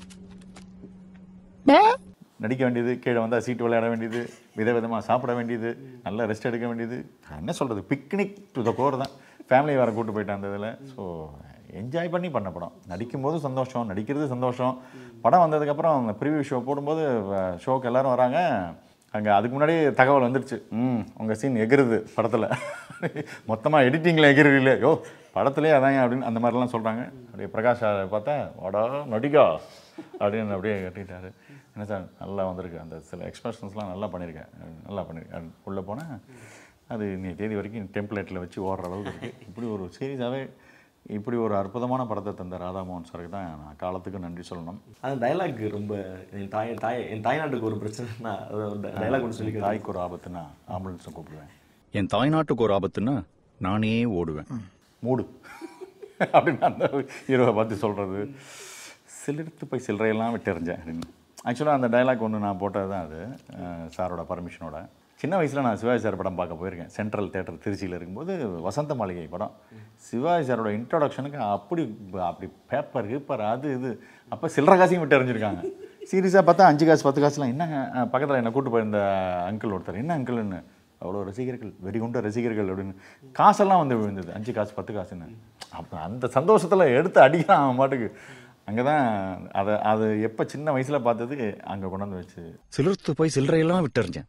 நடிக்க வேண்டியது கீழே வந்தால் சீட்டு விளையாட வேண்டியது விதவிதமாக சாப்பிட வேண்டியது நல்லா ரெஸ்ட் எடுக்க வேண்டியது என்ன சொல்கிறது பிக்னிக் டு த கோர் தான் ஃபேமிலி வேறு கூட்டு போயிட்டேன் அந்த இதில் ஸோ என்ஜாய் பண்ணி பண்ண படம் நடிக்கும்போது சந்தோஷம் நடிக்கிறது சந்தோஷம் படம் வந்ததுக்கப்புறம் அந்த ப்ரிவியூ ஷோ போடும்போது ஷோக்கு எல்லாரும் வராங்க அங்கே அதுக்கு முன்னாடி தகவல் வந்துடுச்சு ம் உங்கள் சீன் எகிருது படத்தில் மொத்தமாக எடிட்டிங்கில் எகிருது இல்லை யோ படத்துலேயே அதாங்க அப்படின்னு அந்த மாதிரிலாம் சொல்கிறாங்க அப்படியே பிரகாஷ் சாரை பார்த்தா வாடா நடிகா அப்படின்னு அப்படியே கட்டிட்டாரு என்ன சார் நல்லா வந்திருக்கு அந்த சில எக்ஸ்பிரஷன்ஸ்லாம் நல்லா பண்ணியிருக்கேன் நல்லா பண்ணியிருக்கேன் உள்ளே போனால் அது இன்னைய தேதி வரைக்கும் டெம்ப்ளேட்டில் வச்சு ஓடுற அளவுக்கு இருக்குது இப்படி ஒரு சீரியஸாகவே இப்படி ஒரு அற்புதமான படத்தை தந்த ராதாமோகன் சாருக்கு தான் நான் காலத்துக்கு நன்றி சொல்லணும் அந்த டைலாக் ரொம்ப என் தாய் தாய் என் தாய்நாட்டுக்கு ஒரு பிரச்சனைனா டைலாக் ஒன்று சொல்லி தாய்க்கு ஒரு ஆபத்துன்னா ஆம்புலன்ஸை கூப்பிடுவேன் என் தாய்நாட்டுக்கு ஒரு ஆபத்துன்னா நானே ஓடுவேன் மூடு அப்படின்னு அந்த ஹீரோவை பார்த்து சொல்கிறது சிலிர்த்து போய் சில்லறையெல்லாம் விட்டு எறிஞ்சேன் அப்படின்னு ஆக்சுவலாக அந்த டைலாக் ஒன்று நான் போட்டது தான் அது அஹ், சாரோட பர்மிஷனோட சின்ன வயசில் நான் சிவாஜி சார் படம் பார்க்க போயிருக்கேன் சென்ட்ரல் தேட்டர் திருச்சியில் இருக்கும்போது வசந்த மாளிகை படம் சிவாஜி சாரோட இன்ட்ரோடக்ஷனுக்கு அப்படி அப்படி பேப்பர் கீப்பர் அது இது அப்போ சில்லறை காசையும் விட்டு எறிஞ்சிருக்காங்க சீரியஸாக பார்த்தா அஞ்சு காசு பத்து காசுலாம் என்னங்க பக்கத்தில் என்னை கூட்டு போயிருந்த அங்கிள் ஒருத்தர் என்ன அங்கிள்னு அவ்வளோ ரசிகர்கள் வெறிகுண்ட ரசிகர்கள் அப்படின்னு காசெல்லாம் வந்து விழுந்தது அஞ்சு காசு பத்து காசுன்னு அப்போ அந்த சந்தோஷத்தில் எடுத்து அடிக்கிறான் அவன் பாட்டுக்கு அங்கே தான் அதை அது எப்போ சின்ன வயசில் பார்த்தது அங்கே கொண்டாந்து வச்சு சிலிர்த்து போய் சில்லறையெல்லாம் விட்டுறிஞ்சேன்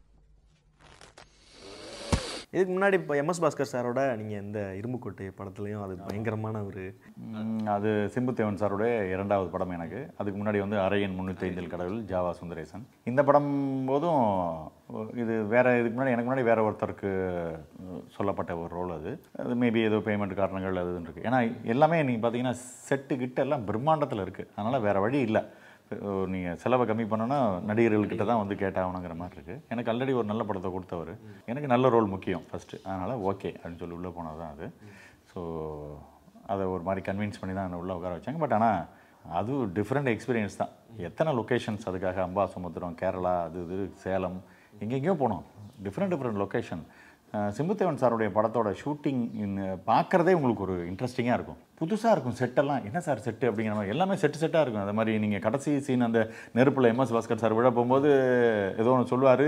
இதுக்கு முன்னாடி இப்போ எம்எஸ் பாஸ்கர் சாரோட நீங்கள் இந்த இரும்புக்கோட்டை படத்துலையும் அது பயங்கரமான ஒரு ம், அது சிம்புத்தேவன் சாரோட இரண்டாவது படம் எனக்கு அதுக்கு முன்னாடி வந்து அரையன் முந்நூற்றி ஐந்தில் கடவுள் ஜாவா சுந்தரேசன் இந்த படம் போதும் இது வேற இதுக்கு முன்னாடி எனக்கு முன்னாடி வேற ஒருத்தருக்கு அஹ், சொல்லப்பட்ட ஒரு ரோல் அது அது மேபி ஏதோ பேமெண்ட் காரணங்கள் அது இதுன்னு இருக்கு ஏன்னா எல்லாமே நீங்கள் பார்த்தீங்கன்னா செட்டு கிட்ட எல்லாம் பிரம்மாண்டத்தில் இருக்குது அதனால் வேற வழி இல்லை நீங்கள் செலவை கம்மி பண்ணோன்னா நடிகர்கள்கிட்ட தான் வந்து கேட்டாகணுங்கிற மாதிரி இருக்குது எனக்கு ஆல்ரெடி ஒரு நல்ல படத்தை கொடுத்தவர் எனக்கு நல்ல ரோல் முக்கியம் ஃபஸ்ட்டு அதனால் ஓகே அப்படின்னு சொல்லி உள்ளே போனது தான் அது ஸோ அதை ஒரு மாதிரி கன்வின்ஸ் பண்ணி தான் என்னை உள்ளே உட்கார வச்சாங்க பட் ஆனால் அது டிஃப்ரெண்ட் எக்ஸ்பீரியன்ஸ் தான் எத்தனை லொக்கேஷன்ஸ் அதுக்காக அம்பாசமுத்திரம் கேரளா அது இது சேலம் எங்கெங்கேயோ போனோம் டிஃப்ரெண்ட் டிஃப்ரெண்ட் லொக்கேஷன் சிம்புத்தேவன் சாருடைய படத்தோட ஷூட்டிங் பார்க்குறதே உங்களுக்கு ஒரு இன்ட்ரெஸ்டிங்காக இருக்கும் புதுசாக இருக்கும் செட்டெல்லாம் என்ன சார் செட்டு அப்படிங்கிற மாதிரி எல்லாமே செட்டு செட்டாக இருக்கும் அந்த மாதிரி நீங்கள் கடைசி சீன் அந்த நெருப்பில் எம்எஸ் பாஸ்கர் சார் விழ போகும்போது ஏதோ ஒன்று சொல்லுவார்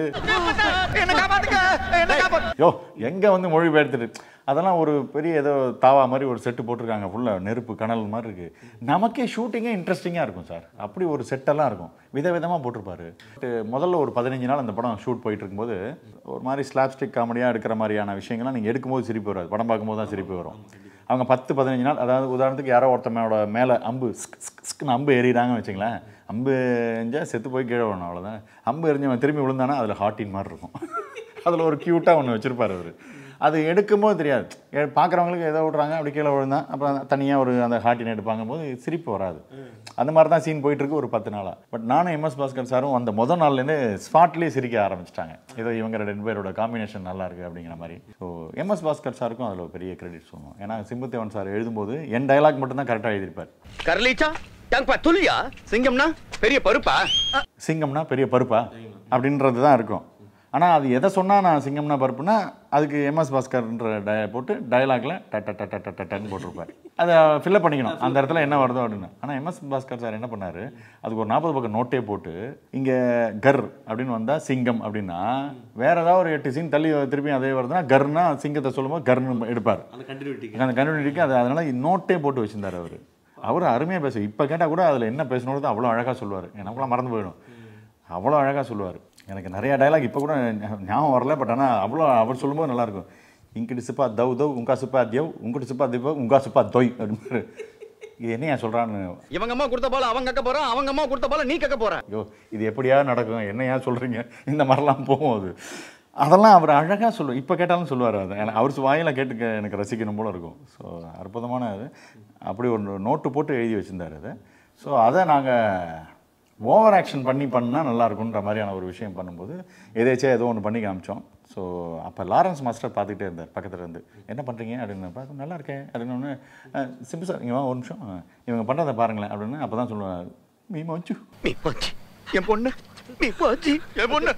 யோ எங்கே வந்து மொழிபெயர்த்துட்டு அதெல்லாம் ஒரு பெரிய ஏதோ தாவா மாதிரி ஒரு செட்டு போட்டிருக்காங்க ஃபுல்லாக நெருப்பு கனல் மாதிரி இருக்குது நமக்கே ஷூட்டிங்கே இன்ட்ரெஸ்டிங்காக இருக்கும் சார் அப்படி ஒரு செட்டெல்லாம் இருக்கும் விதவிதமாக போட்டிருப்பாரு பட் முதல்ல ஒரு பதினஞ்சு நாள் அந்த படம் ஷூட் போயிட்டு இருக்கும்போது ஒரு மாதிரி ஸ்லாப்ஸ்டிக் காமெடியாக எடுக்கிற மாதிரியான விஷயங்கள்லாம் நீங்கள் எடுக்கும்போது சிரிப்பு வராது படம் பார்க்கும்போது தான் சிரிப்பு வரும் அவங்க பத்து பதினஞ்சு நாள் அதாவது உதாரணத்துக்கு யாரோ ஒருத்தனோட மேலே அம்பு ஸ்க் ஸ்க் ஸ்க்னு அம்பு எறிகிறாங்கன்னு வச்சுங்களேன் அம்பு எரிஞ்சா செத்து போய் கீழே விடணும் அவ்வளோதான் அம்பு எரிஞ்சவன் திரும்பி விழுந்தானா அதில் ஹார்ட்டின் மாதிரி இருக்கும் அதில் ஒரு க்யூட்டாக ஒன்று வச்சுருப்பார் அவர் அது எடுக்கும்போது தெரியாது எ- பார்க்குறவங்களுக்கு ஏதோ விட்றாங்க அப்படி கீழே விழுந்தான் அப்புறம் தனியாக ஒரு அந்த ஹார்ட்டின் எடுப்பாங்க போது சிரிப்பு வராது அந்த மாதிரி தான் சீன் போயிட்டுருக்கு ஒரு பத்து நாளாக பட் நானும் எம்எஸ் பாஸ்கர் சாரும் அந்த முதல் நாள்லேருந்து ஸ்பாட்லேயே சிரிக்க ஆரம்பிச்சிட்டாங்க ஏதோ இவங்க ரெண்டு பேரோட காம்பினேஷன் நல்லா இருக்குது அப்படிங்கிற மாதிரி ஸோ எம்எஸ் பாஸ்கர் சாருக்கும் அதில் ஒரு பெரிய கிரெடிட் சொல்லணும் ஏன்னா சிம்புத்தேவன் சார் எழுதும்போது என் டயலாக் மட்டும்தான் கரெக்டாக எழுதியிருப்பார் கரலீச்சா டங்பா துலியா சிங்கம்னா பெரிய பருப்பா சிங்கம்னா பெரிய பருப்பா அப்படின்றது தான் இருக்கும் ஆனால் அது எதை சொன்னால் நான் சிங்கம்னா பருப்புனா அதுக்கு எம்எஸ் பாஸ்கர்ன்ற டய போட்டு டயலாக்ல டட்ட டட்ட டட்ட டன்னு போட்டிருப்பார் அதை ஃபில்லப் பண்ணிக்கணும் அந்த இடத்துல என்ன வருதோ அப்படின்னு ஆனால் எம்எஸ் பாஸ்கர் சார் என்ன பண்ணார் அதுக்கு ஒரு நாற்பது பக்கம் நோட்டே போட்டு இங்கே கர் அப்படின்னு வந்தால் சிங்கம் அப்படின்னா வேற ஏதாவது ஒரு எட்டு சீன் தள்ளி திருப்பி அதே வருதுன்னா கர்னா சிங்கத்தை சொல்லும்போது கர்னு எடுப்பார் அந்த கண்டினியூட்டி அந்த கன்வென்டிக்கு அது அதனால நோட்டே போட்டு வச்சிருந்தார் அவர் அவர் அருமையாக பேச இப்போ கேட்டால் கூட அதில் என்ன பேசணுன்றது அவ்வளோ அழகாக சொல்லுவார் எனக்குலாம் மறந்து போயிடும் அவ்வளோ அழகாக சொல்லுவார் எனக்கு நிறைய டயலாக் இப்போ கூட ஞா- ஞாபகம் வரல பட் ஆனால் அவ்வளோ அவர் சொல்லும்போது நல்லாயிருக்கும் இங்கிட்டு சிப்பா தவ் தவ் உங்கா சிப்பா தியவ் உங்கட்டு சிப்பா திவ் உங்கா சிப்பா தொய் அப்படின்னு இது என்னையா சொல்கிறான்னு இவங்க அம்மா கொடுத்த போல அவங்க கக்க போறான் அவங்க அம்மா கொடுத்த போல நீ கக்க போற ஐயோ இது எப்படியா நடக்கும் என்னையா சொல்கிறீங்க இந்த மாதிரிலாம் போகும் அது அதெல்லாம் அவர் அழகாக சொல்லுவார் இப்போ கேட்டாலும் சொல்லுவார் அது எனக்கு அவர் வாயில கேட்டு கே- எனக்கு ரசிக்கணும் போல இருக்கும் ஸோ அற்புதமான இது அப்படி ஒரு நோட்டு போட்டு எழுதி வச்சிருந்தார் அது ஸோ அதை நாங்கள் ஓவர் ஆக்ஷன் பண்ணி பண்ணால் நல்லா இருக்குன்ற மாதிரியான ஒரு விஷயம் பண்ணும்போது எதேச்சா ஏதோ ஒன்று பண்ணி காமிச்சோம் ஸோ அப்போ லாரன்ஸ் மாஸ்டர் பார்த்துக்கிட்டே இருந்தார் பக்கத்துல இருந்து என்ன பண்ணுறீங்க அப்படின்னு பார்த்து நல்லா இருக்கேன் அப்படின்னு ஒன்று சிம்பிள் சார் இங்கே ஒரு நிமிஷம் அஹ், இவங்க பண்ணுறதை பாருங்களேன் அப்படின்னு அப்போ தான் சொல்லுவார் மீ மச்சு நீ போச்சு என் பொண்ணு நீ போச்சு என் பொண்ணு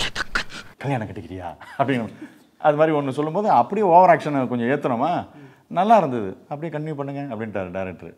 கல்யாணம் கட்டிக்கிறியா அப்படின்னு அது மாதிரி ஒன்று சொல்லும்போது அப்படியே ஓவர் ஆக்ஷனை கொஞ்சம் ஏற்றுனோமா நல்லா இருந்தது அப்படியே கன்டினியூ பண்ணுங்க அப்படின்ட்டார் டேரக்டர்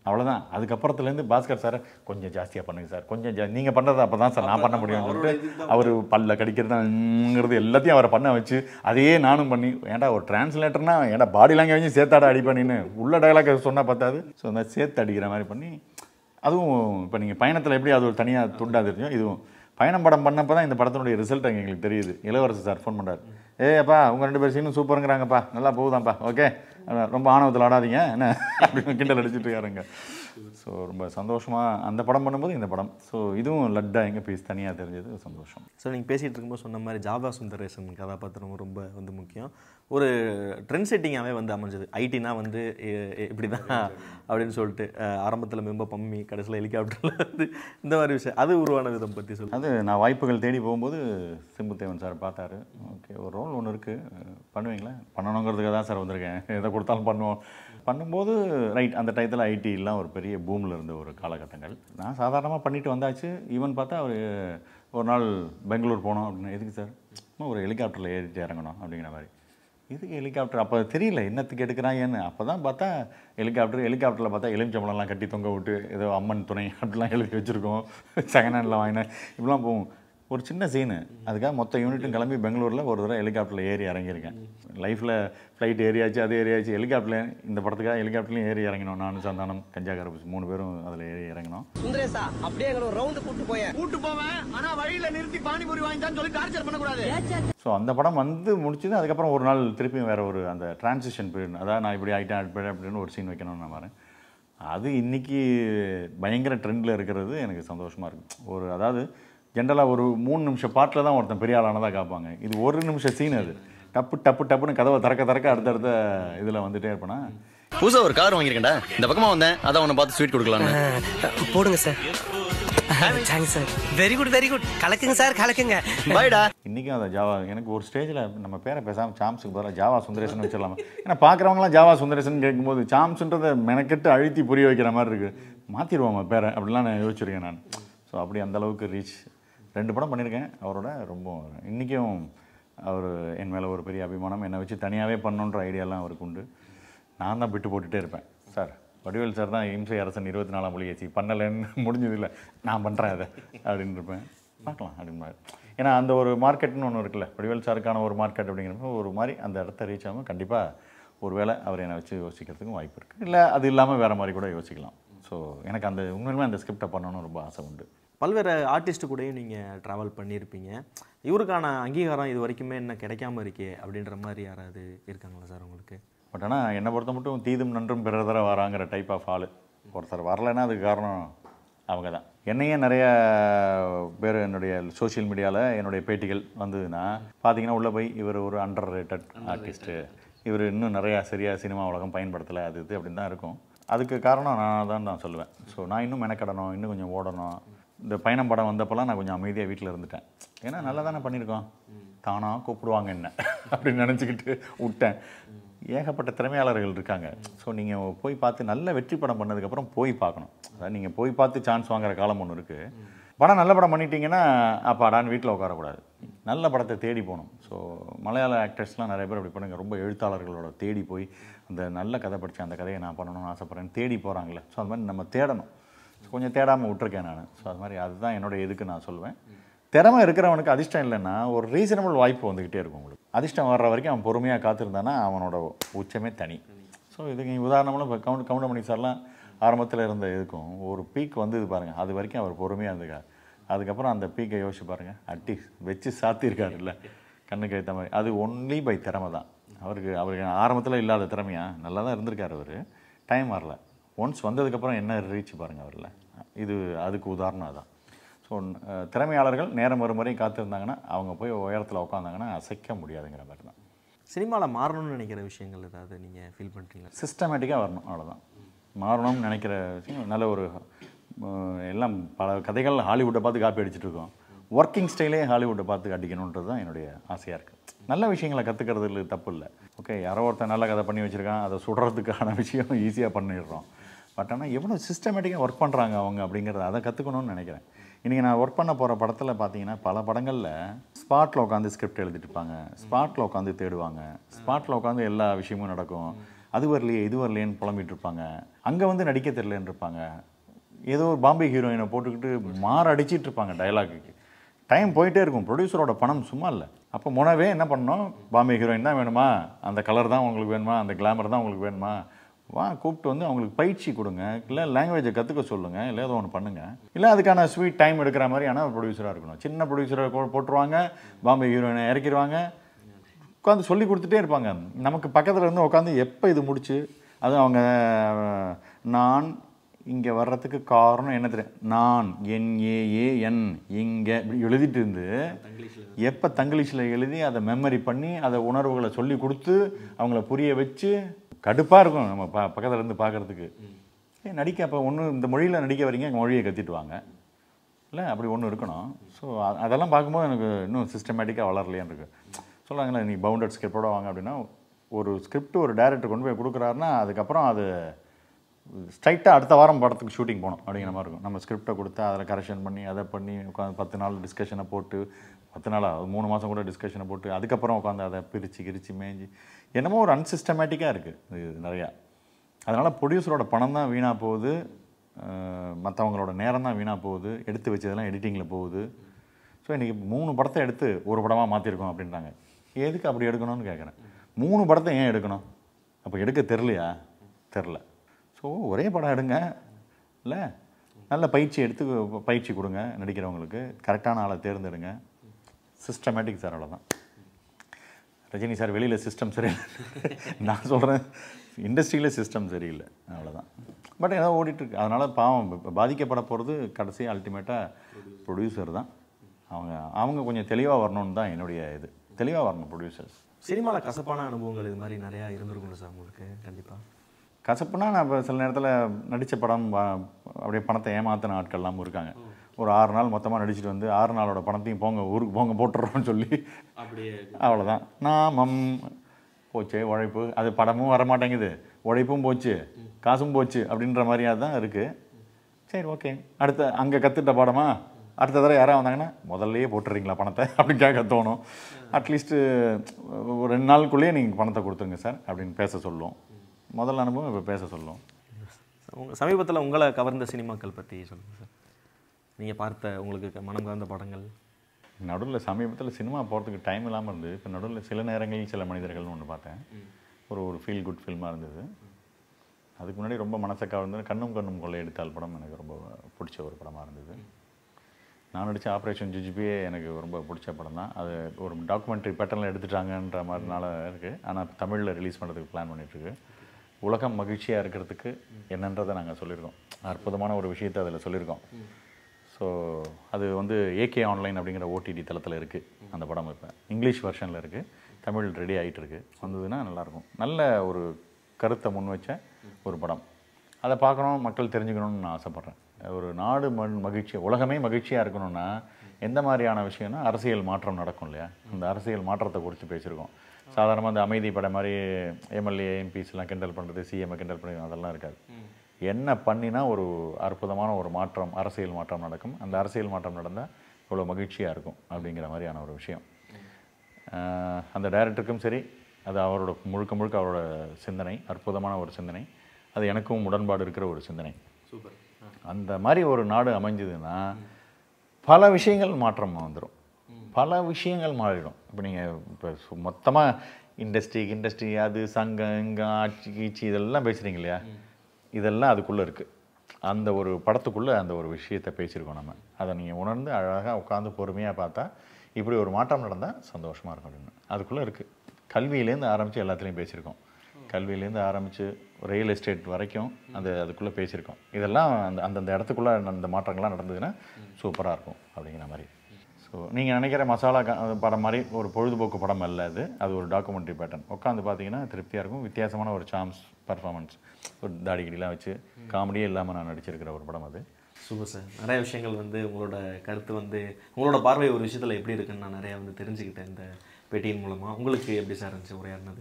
அவ்வளோதான் அதுக்கப்புறத்துலேருந்து பாஸ்கர் சார் கொஞ்சம் ஜாஸ்தியாக பண்ணுங்க சார் கொஞ்சம் ஜா நீங்கள் பண்ணுறது அப்போ தான் சார் நான் பண்ண முடியும்னு சொல்லிட்டு அவர் பல்ல கடிக்கிறதுங்கிறது எல்லாத்தையும் அவரை பண்ண வச்சு அதையே நானும் பண்ணி ஏன்டா ஒரு டிரான்ஸ்லேட்டர்னா ஏன்டா பாடி லாங்குவேஜும் சேர்த்தாடா அடி பண்ணின்னு உள்ள டயலாக் சொன்னால் பார்த்தாது ஸோ அந்த சேர்த்து அடிக்கிற மாதிரி பண்ணி அதுவும் இப்போ நீங்கள் பயணத்தில் எப்படி அது ஒரு தனியாக துண்டாக தெரியும் இதுவும் பயணம் படம் பண்ணப்போ தான் இந்த படத்தினுடைய ரிசல்ட் எங்களுக்கு தெரியுது இளவரசர் சார் ஃபோன் பண்ணுறாரு ஏ அப்பா உங்கள் ரெண்டு பேர் சீனும் சூப்பருங்கிறாங்கப்பா நல்லா போகுதாம்ப்பா ஓகே ரொம்ப ஆணவத்தில் ஆடாதீங்க என்ன அப்படின்னு கிண்டல் அடிச்சிட்டு இருக்காருங்க ஸோ ரொம்ப சந்தோஷமாக அந்த படம் பண்ணும்போது இந்த படம் ஸோ இதுவும் லட்டா எங்கள் பீஸ் தனியாக தெரிஞ்சது சந்தோஷம் ஸோ நீங்கள் பேசிகிட்டு இருக்கும்போது சொன்ன மாதிரி ஜாவா சுந்தரேசன் கதாபாத்திரம் ரொம்ப வந்து முக்கியம் ஒரு ட்ரெண்ட் செட்டிங்காகவே வந்து அமைஞ்சது ஐடினா வந்து எ- எ- இப்படி தான் அப்படின்னு சொல்லிட்டு ஆரம்பத்தில் மெம்ப பம்மி கடைசியில் ஹெலிகாப்டரில் வந்து இந்த மாதிரி விஷயம் அது உருவான விதம் பற்றி சொல்லு அது நான் வாய்ப்புகள் தேடி போகும்போது சிம்புத்தேவன் சார் பார்த்தாரு ஓகே ஒரு ரோல் ஒன்று இருக்குது பண்ணுவீங்களா பண்ணணுங்கிறதுக்காக தான் சார் வந்திருக்கேன் எதை கொடுத்தாலும் பண்ணுவோம் பண்ணும்போது ரைட் அந்த டயத்தில் ஐடிலாம் ஒரு பெரிய பூமில் இருந்த ஒரு காலகட்டங்கள் நான் சாதாரணமாக பண்ணிட்டு வந்தாச்சு ஈவன் பார்த்தா அவர் ஒரு நாள் பெங்களூர் போனோம் அப்படின்னு எதுக்கு சார் சும்மா ஒரு ஹெலிகாப்டரில் ஏறிட்டு இறங்கணும் அப்படிங்கிற மாதிரி எதுக்கு ஹெலிகாப்டர் அப்போ தெரியல என்னத்துக்கு எடுக்கிறாங்கன்னு அப்போ தான் பார்த்தா ஹெலிகாப்டர் ஹெலிகாப்டரில் பார்த்தா எலுமிச்சம்பழம்லாம் கட்டி தொங்க விட்டு ஏதோ அம்மன் துணை அப்படிலாம் எழுதி வச்சுருக்கோம் செகண்ட் ஹேண்டில் வாங்கினேன் இப்படிலாம் போகும் ஒரு சின்ன சீனு அதுக்காக மொத்த யூனிட்டும் கிளம்பி பெங்களூரில் ஒரு தடவை ஹெலிகாப்டரில் ஏறி இறங்கியிருக்கேன் லைஃப்பில் ஃப்ளைட் ஏறியாச்சு அது ஏறியாச்சு ஹெலிகாப்டரில் இந்த படத்துக்காக ஹெலிகாப்டர்லையும் ஏறி இறங்கினோம் நானும் சந்தானம் கஞ்சா கரபுஸ் மூணு பேரும் அதில் ஏறி இறங்கினோம் சுந்தரேசா அப்படியே எங்களை ஒரு ரவுண்டு கூட்டு போய கூட்டு போவேன் ஆனா வழியில நிறுத்தி பானிபூரி வாங்கிட்டான்னு சொல்லி டார்ச்சர் பண்ணக்கூடாது ஸோ அந்த படம் வந்து முடிச்சது அதுக்கப்புறம் ஒரு நாள் திருப்பியும் வேற ஒரு அந்த டிரான்சிஷன் பீரியட் அதாவது நான் இப்படி ஆகிட்டேன் அப்படி அப்படின்னு ஒரு சீன் வைக்கணும்னு நான் வரேன் அது இன்னைக்கு பயங்கர ட்ரெண்டில் இருக்கிறது எனக்கு சந்தோஷமாக இருக்கு ஒரு அதாவது ஜென்ரலாக ஒரு மூணு நிமிஷம் பாட்டில் தான் ஒருத்தன் பெரிய ஆளானதாக காப்பாங்க இது ஒரு நிமிஷம் சீன் அது டப்பு டப்பு டப்புன்னு கதவை திறக்க திறக்க அடுத்தடுத்த இதில் வந்துட்டே இருப்பேனா புதுசா ஒரு கார் வாங்கியிருக்கேன்டா இந்த பக்கமா வந்தேன் அதான் உன்னை பார்த்து ஸ்வீட் கொடுக்கலான்னு போடுங்க sir thanks sir very good very good கலக்குங்க சார் கலக்குங்க பாய்டா இன்றைக்கும் அந்த ஜாவா எனக்கு ஒரு ஸ்டேஜில் நம்ம பேரை பேசாமல் சாம்ஸுக்கு பதிலாக ஜாவா சுந்தரேசன் வச்சிடலாமா ஏன்னா பார்க்குறவங்களாம் ஜாவா சுந்தரேசன் கேட்கும்போது சாம்ஸ்ன்றதை மெனக்கெட்டு அழுத்தி புரிய வைக்கிற மாதிரி இருக்குது மாற்றிடுவோம் பேரை அப்படிலாம் நான் யோசிச்சிருக்கேன் நான் ஸோ அப்படி அந்த அளவுக்கு ரீச் ரெண்டு படம் பண்ணியிருக்கேன் அவரோட ரொம்ப இன்றைக்கும் அவர் என் மேலே ஒரு பெரிய அபிமானம் என்னை வச்சு தனியாகவே பண்ணணுன்ற ஐடியாலாம் அவருக்கு உண்டு நான் தான் விட்டு போட்டுகிட்டே இருப்பேன் சார் வடிவேல் சார் தான் இம்சை அரசன் இருபத்தி நாலாம் மொழி ஏச்சி பண்ணலைன்னு முடிஞ்சதில்லை நான் பண்ணுறேன் அதை அப்படின்னு இருப்பேன் பார்க்கலாம் அப்படின்னு மாதிரி ஏன்னா அந்த ஒரு மார்க்கெட்னு ஒன்று இருக்குல்ல வடிவேல் சாருக்கான ஒரு மார்க்கெட் அப்படிங்கிறப்ப ஒரு மாதிரி அந்த இடத்த ரீச் ஆகும் கண்டிப்பாக ஒரு வேளை அவர் என்னை வச்சு யோசிக்கிறதுக்கும் வாய்ப்பு இருக்குது இல்லை அது இல்லாமல் வேறு மாதிரி கூட யோசிக்கலாம் ஸோ எனக்கு அந்த உண்மையிலுமே அந்த ஸ்கிரிப்டை பண்ணணும்னு ரொம்ப ஆசை உண்டு பல்வேறு ஆர்டிஸ்ட் கூடயும் நீங்கள் ட்ராவல் பண்ணியிருப்பீங்க இவருக்கான அங்கீகாரம் இது வரைக்குமே என்ன கிடைக்காம இருக்கே அப்படின்ற மாதிரி யாராவது இருக்காங்களா சார் உங்களுக்கு பட் ஆனால் என்னை பொறுத்த மட்டும் தீதும் நன்றும் பிறர் தர வராங்கிற டைப் ஆஃப் ஆள் ஒருத்தர் வரலைன்னா அதுக்கு காரணம் அவங்க தான் என்னையே நிறைய பேர் என்னுடைய சோஷியல் மீடியாவில் என்னுடைய பேட்டிகள் வந்ததுன்னா பார்த்தீங்கன்னா உள்ளே போய் இவர் ஒரு அண்டர் ரேட்டட் ஆர்டிஸ்ட்டு இவர் இன்னும் நிறையா சரியாக சினிமா உலகம் பயன்படுத்தலை அது இது அப்படின்னு தான் இருக்கும் அதுக்கு காரணம் நான் தான் நான் சொல்லுவேன் ஸோ நான் இன்னும் மெனக்கடணும் இன்னும் கொஞ்சம் ஓடணும் இந்த பயணம் படம் வந்தப்போலாம் நான் கொஞ்சம் அமைதியாக வீட்டில் இருந்துட்டேன் ஏன்னா நல்லா தானே பண்ணியிருக்கோம் தானாக கூப்பிடுவாங்க என்ன அப்படின்னு நினச்சிக்கிட்டு விட்டேன் ஏகப்பட்ட திறமையாளர்கள் இருக்காங்க ஸோ நீங்கள் போய் பார்த்து நல்ல வெற்றி படம் பண்ணதுக்கப்புறம் போய் பார்க்கணும் அதாவது நீங்கள் போய் பார்த்து சான்ஸ் வாங்குற காலம் ஒன்று இருக்குது படம் நல்ல படம் பண்ணிட்டீங்கன்னா அப்பாடான்னு வீட்டில் உட்காரக்கூடாது நல்ல படத்தை தேடி போகணும் ஸோ மலையாள ஆக்டர்ஸ்லாம் நிறைய பேர் அப்படி பண்ணுங்க ரொம்ப எழுத்தாளர்களோட தேடி போய் அந்த நல்ல கதை படித்து அந்த கதையை நான் பண்ணணும்னு ஆசைப்பட்றேன் தேடி போகிறாங்களே ஸோ அது மாதிரி நம்ம தேடணும் So, கொஞ்சம் தேடாமல் விட்டுருக்கேன் நான் ஸோ அது மாதிரி அதுதான் என்னோட இதுக்கு நான் சொல்லுவேன் திறமை இருக்கிறவனுக்கு அதிர்ஷ்டம் இல்லைன்னா ஒரு ரீசனபிள் வாய்ப்பு வந்துக்கிட்டே இருக்கும் உங்களுக்கு அதிர்ஷ்டம் வர்ற வரைக்கும் அவன் பொறுமையாக காத்திருந்தானா அவனோட உச்சமே தனி ஸோ இதுக்கு உதாரணமெல்லாம் இப்போ கவுண்ட் கவுண்டமணி சார்லாம் ஆரம்பத்தில் இருந்த இதுக்கும் ஒரு பீக் வந்தது பாருங்கள் அது வரைக்கும் அவர் பொறுமையாக இருந்துக்கார் அதுக்கப்புறம் அந்த பீக்கை யோசிச்சு பாருங்கள் அட்டி வச்சு சாத்தியிருக்காரு இல்லை கண்ணுக்கு ஏற்ற மாதிரி அது ஒன்லி பை திறமை தான் அவருக்கு அவருக்கு ஆரம்பத்தில் இல்லாத திறமையா நல்லா தான் இருந்திருக்காரு அவர் டைம் வரல ஒன்ஸ் வந்ததுக்கப்புறம் என்ன ரீச் பாருங்கள் அவரில் இது அதுக்கு உதாரணம் அதான் ஸோ திறமையாளர்கள் நேரம் ஒரு முறை காத்திருந்தாங்கன்னா அவங்க போய் உயரத்தில் உட்காந்தாங்கன்னா அசைக்க முடியாதுங்கிற மாதிரி தான் சினிமாவில் மாறணும்னு நினைக்கிற விஷயங்கள் ஏதாவது நீங்கள் ஃபீல் பண்ணுறீங்களா சிஸ்டமேட்டிக்காக வரணும் அவ்வளோதான் மாறணும்னு நினைக்கிற விஷயம் நல்ல ஒரு அஹ், எல்லாம் பல கதைகள் ஹாலிவுட்டை பார்த்து காப்பி அடிச்சிட்டு இருக்கோம் ஒர்க்கிங் ஸ்டைலே ஹாலிவுட்டை பார்த்து அடிக்கணுன்றது தான் என்னுடைய ஆசையாக இருக்குது நல்ல விஷயங்களை கற்றுக்கிறதுல தப்பு இல்லை ஓகே யாரோ ஒருத்தன் நல்ல கதை பண்ணி வச்சுருக்கான் அதை சுடுறதுக்கான விஷயம் ஈஸியாக பண்ணிடுறோம் பட் ஆனால் எவ்வளோ சிஸ்டமேட்டிக்காக ஒர்க் பண்ணுறாங்க அவங்க அப்படிங்கிறத அதை கற்றுக்கணும்னு நினைக்கிறேன் இன்றைக்கி நான் ஒர்க் பண்ண போகிற படத்தில் பார்த்தீங்கன்னா பல படங்களில் ஸ்பாட்டில் உட்காந்து ஸ்கிரிப்ட் எழுதிட்டு இருப்பாங்க ஸ்பாட்டில் உட்காந்து தேடுவாங்க ஸ்பாட்டில் உட்காந்து எல்லா விஷயமும் நடக்கும் அது வரலையே இது வரலையேன்னு புலம்பிட்டு இருப்பாங்க அங்கே வந்து நடிக்க தெரிலன்னு இருப்பாங்க ஏதோ ஒரு பாம்பே ஹீரோயினை போட்டுக்கிட்டு மாற அடிச்சிட்டு இருப்பாங்க டயலாக்குக்கு டைம் போயிட்டே இருக்கும் ப்ரொடியூசரோட பணம் சும்மா இல்லை அப்போ முனவே என்ன பண்ணோம் பாம்பே ஹீரோயின் தான் வேணுமா அந்த கலர் தான் உங்களுக்கு வேணுமா அந்த கிளாமர் தான் உங்களுக்கு வேணுமா வா கூப்பிட்டு வந்து அவங்களுக்கு பயிற்சி கொடுங்க இல்லை லாங்குவேஜை கற்றுக்க சொல்லுங்கள் இல்லை ஏதோ ஒன்று பண்ணுங்கள் இல்லை அதுக்கான ஸ்வீட் டைம் எடுக்கிற மாதிரியான ப்ரொடியூசராக இருக்கணும் சின்ன ப்ரொடியூசரை போட்டுருவாங்க பாம்பே ஹீரோயினை இறக்கிடுவாங்க உட்காந்து சொல்லி கொடுத்துட்டே இருப்பாங்க நமக்கு பக்கத்தில் இருந்து உட்காந்து எப்போ இது முடிச்சு அதுவும் அவங்க அஹ், நான் இங்கே வர்றதுக்கு காரணம் என்ன தெரியும் நான் என்ஏஏஎன் இங்கே இப்படி எழுதிட்டு இருந்து எப்போ தங்கிலீஷில் எழுதி அதை மெமரி பண்ணி அதை உணர்வுகளை சொல்லி கொடுத்து அவங்கள புரிய வச்சு கடுப்பாக இருக்கும் நம்ம ப பக்கத்தில் இருந்து பார்க்குறதுக்கு ஏ நடிக்க அப்போ ஒன்று இந்த மொழியில் நடிக்க வரீங்க மொழியை கத்திட்டு வாங்க இல்லை அப்படி ஒன்று இருக்கணும் ஸோ அதெல்லாம் பார்க்கும்போது எனக்கு இன்னும் சிஸ்டமேட்டிக்காக வளரலையான்னு இருக்கு சொல்கிறாங்களே நீ பவுண்டட் ஸ்கிரிப்டோட வாங்க அப்படின்னா ஒரு ஸ்கிரிப்ட் ஒரு டேரக்டர் கொண்டு போய் கொடுக்குறாருன்னா அதுக்கப்புறம் அது ஸ்ட்ரைட்டாக அடுத்த வாரம் படத்துக்கு ஷூட்டிங் போகணும் அப்படிங்கிற மாதிரி இருக்கும் நம்ம ஸ்கிரிப்டை கொடுத்து அதில் கரெக்ஷன் பண்ணி அதை பண்ணி உட்காந்து பத்து நாள் டிஸ்கஷனை போட்டு பத்து நாளா அது மூணு மாதம் கூட டிஸ்கஷனை போட்டு அதுக்கப்புறம் உட்காந்து அதை பிரித்து கிரிச்சு மேய்ஞ்சி என்னமோ ஒரு அன்சிஸ்டமேட்டிக்காக இருக்குது இது நிறையா அதனால் ப்ரொடியூசரோட பணம் தான் வீணாக போகுது மற்றவங்களோட நேரம் தான் வீணாக போகுது எடுத்து வச்சதெல்லாம் எடிட்டிங்கில் போகுது ஸோ இன்றைக்கி மூணு படத்தை எடுத்து ஒரு படமாக மாற்றிருக்கோம் அப்படின்றாங்க எதுக்கு அப்படி எடுக்கணும்னு கேட்குறேன் மூணு படத்தை ஏன் எடுக்கணும் அப்போ எடுக்க தெரிலையா தெரில ஸோ ஒரே படம் எடுங்க இல்லை நல்ல பயிற்சி எடுத்து பயிற்சி கொடுங்க நடிக்கிறவங்களுக்கு கரெக்டான ஆளை தேர்ந்தெடுங்க சிஸ்டமேட்டிக் சார் அவ்வளோதான் ரஜினி சார் வெளியில் சிஸ்டம் சரியில்லை நான் சொல்கிறேன் இண்டஸ்ட்ரியில் சிஸ்டம் சரியில்லை அவ்வளோதான் பட் ஏதோ ஓடிட்டுருக்கு அதனால் பாவம் இப்ப பாதிக்கப்பட போகிறது கடைசி அல்டிமேட்டாக ப்ரொடியூசர் தான் அவங்க அவங்க கொஞ்சம் தெளிவாக வரணும்னு தான் என்னுடைய இது தெளிவாக வரணும் ப்ரொடியூசர்ஸ் சினிமாவில் கசப்பான அனுபவங்கள் இது மாதிரி நிறையா இருந்திருக்கும்ல சார் உங்களுக்கு கண்டிப்பாக கசப்புனா நான் இப்போ சில நேரத்தில் நடித்த படம் வா- அப்படியே பணத்தை ஏமாத்தின ஆட்கள்லாம் இருக்காங்க ஒரு ஆறு நாள் மொத்தமாக நடிச்சிட்டு வந்து ஆறு நாளோட பணத்தையும் போங்க ஊருக்கு போங்க போட்டுடுறோம்னு சொல்லி அப்படியே அவ்வளோதான் நாமம் போச்சு உழைப்பு அது படமும் வர மாட்டேங்குது உழைப்பும் போச்சு காசும் போச்சு அப்படின்ற மாதிரியா தான் இருக்குது சரி ஓகே அடுத்த அங்கே கற்றுட்ட பாடமா அடுத்த தடவை யாராவது வந்தாங்கன்னா முதல்லயே போட்டுறீங்களா பணத்தை அப்படின்னு கேட்க தோணும் அட்லீஸ்ட்டு ஒரு ரெண்டு நாளுக்குள்ளேயே நீங்கள் பணத்தை கொடுத்துருங்க சார் அப்படின்னு பேச சொல்லுவோம் முதல் அனுபவம் இப்போ பேச சொல்லுவோம் உங்கள் சமீபத்தில் உங்களை கவர்ந்த சினிமாக்கள் பற்றி சொல்லுங்கள் சார் நீங்கள் பார்த்த உங்களுக்கு க- மனம் கவர்ந்த படங்கள் நடுவில் சமீபத்தில் சினிமா போகிறதுக்கு டைம் இல்லாமல் இருந்தது இப்போ நடுவில் சில நேரங்களில் சில மனிதர்கள்னு ஒன்று பார்த்தேன் ஒரு ஒரு ஃபீல் குட் ஃபில்மாக இருந்தது அதுக்கு முன்னாடி ரொம்ப மனசை கவர்ந்து கண்ணும் கண்ணும் கொள்ளையடித்தால் படம் எனக்கு ரொம்ப பிடிச்ச ஒரு படமாக இருந்தது நான் நடித்த ஆப்ரேஷன் ஜிஜிபியே எனக்கு ரொம்ப பிடிச்ச படம் தான் அது ஒரு டாக்குமெண்ட்ரி பேட்டர்னில் எடுத்துட்டாங்கன்ற மாதிரினால இருக்குது ஆனால் தமிழில் ரிலீஸ் பண்ணுறதுக்கு பிளான் பண்ணிகிட்ருக்கு உலகம் மகிழ்ச்சியாக இருக்கிறதுக்கு என்னன்றதை நாங்கள் சொல்லியிருக்கோம் அற்புதமான ஒரு விஷயத்தை அதில் சொல்லியிருக்கோம் ஸோ அது வந்து ஏகே ஆன்லைன் அப்படிங்கிற ஓடிடி தளத்தில் இருக்குது அந்த படம் இப்போ இங்கிலீஷ் வெர்ஷனில் இருக்குது தமிழ் ரெடி ஆகிட்டு இருக்கு வந்ததுன்னா நல்லாயிருக்கும் நல்ல ஒரு கருத்தை முன் வச்ச ஒரு படம் அதை பார்க்கணும் மக்கள் தெரிஞ்சுக்கணும்னு நான் ஆசைப்பட்றேன் ஒரு நாடு மண் மகிழ்ச்சி உலகமே மகிழ்ச்சியாக இருக்கணும்னா எந்த மாதிரியான விஷயம்னா அரசியல் மாற்றம் நடக்கும் இல்லையா அந்த அரசியல் மாற்றத்தை குறித்து பேசியிருக்கோம் சாதாரணமாக அந்த அமைதி படம் மாதிரி எம்எல்ஏ எம்பிஸ்லாம் கிண்டல் பண்ணுறது சிஎம்ஐ கிண்டல் பண்ணி அதெல்லாம் இருக்காது என்ன பண்ணினா ஒரு அற்புதமான ஒரு மாற்றம் அரசியல் மாற்றம் நடக்கும் அந்த அரசியல் மாற்றம் நடந்தால் இவ்வளோ மகிழ்ச்சியாக இருக்கும் அப்படிங்கிற மாதிரியான ஒரு விஷயம் ஆஹ் அந்த டைரக்டருக்கும் சரி அது அவரோட முழுக்க முழுக்க அவரோட சிந்தனை அற்புதமான ஒரு சிந்தனை அது எனக்கும் உடன்பாடு இருக்கிற ஒரு சிந்தனை சூப்பர் அந்த மாதிரி ஒரு நாடு அமைஞ்சதுன்னா பல விஷயங்கள் மாற்றம் வந்துடும் பல விஷயங்கள் மாறிடும் இப்போ நீங்கள் இப்போ மொத்தமாக இண்டஸ்ட்ரி இண்டஸ்ட்ரி அது சங்கம் இங்கே ஆட்சி கீச்சி இதெல்லாம் பேசுகிறீங்க இல்லையா இதெல்லாம் அதுக்குள்ளே இருக்குது அந்த ஒரு படத்துக்குள்ளே அந்த ஒரு விஷயத்தை பேசியிருக்கோம் நம்ம அதை நீங்கள் உணர்ந்து அழகாக உட்காந்து பொறுமையாக பார்த்தா இப்படி ஒரு மாற்றம் நடந்தால் சந்தோஷமாக இருக்கும் அப்படின்னு அதுக்குள்ளே இருக்குது கல்வியிலேருந்து ஆரம்பித்து எல்லாத்துலேயும் பேசியிருக்கோம் கல்வியிலேருந்து ஆரம்பித்து ரியல் எஸ்டேட் வரைக்கும் அந்த அதுக்குள்ளே பேசியிருக்கோம் இதெல்லாம் அந்த அந்தந்த இடத்துக்குள்ளே அந்த மாற்றங்கள்லாம் நடந்ததுன்னா சூப்பராக இருக்கும் அப்படிங்கிற மாதிரி ஸோ நீங்கள் நினைக்கிற மசாலா க- படம் மாதிரி ஒரு பொழுதுபோக்கு படம் அல்ல அது அது ஒரு டாக்குமெண்ட்ரி பேட்டர்ன் உட்காந்து பார்த்தீங்கன்னா திருப்தியாக இருக்கும் வித்தியாசமான ஒரு சாம்ஸ் பர்ஃபார்மன்ஸ் ஒரு தாடி கிடிலாம் வச்சு காமெடியே இல்லாமல் நான் நடிச்சிருக்கிற ஒரு படம் அது சூப்பர் சார் நிறைய விஷயங்கள் வந்து உங்களோட கருத்து வந்து உங்களோட பார்வை ஒரு விஷயத்தில் எப்படி இருக்குன்னு நான் நிறையா வந்து தெரிஞ்சுக்கிட்டேன் இந்த பேட்டியின் மூலமாக உங்களுக்கு எப்படி சார் இருந்துச்சு உரையாடினது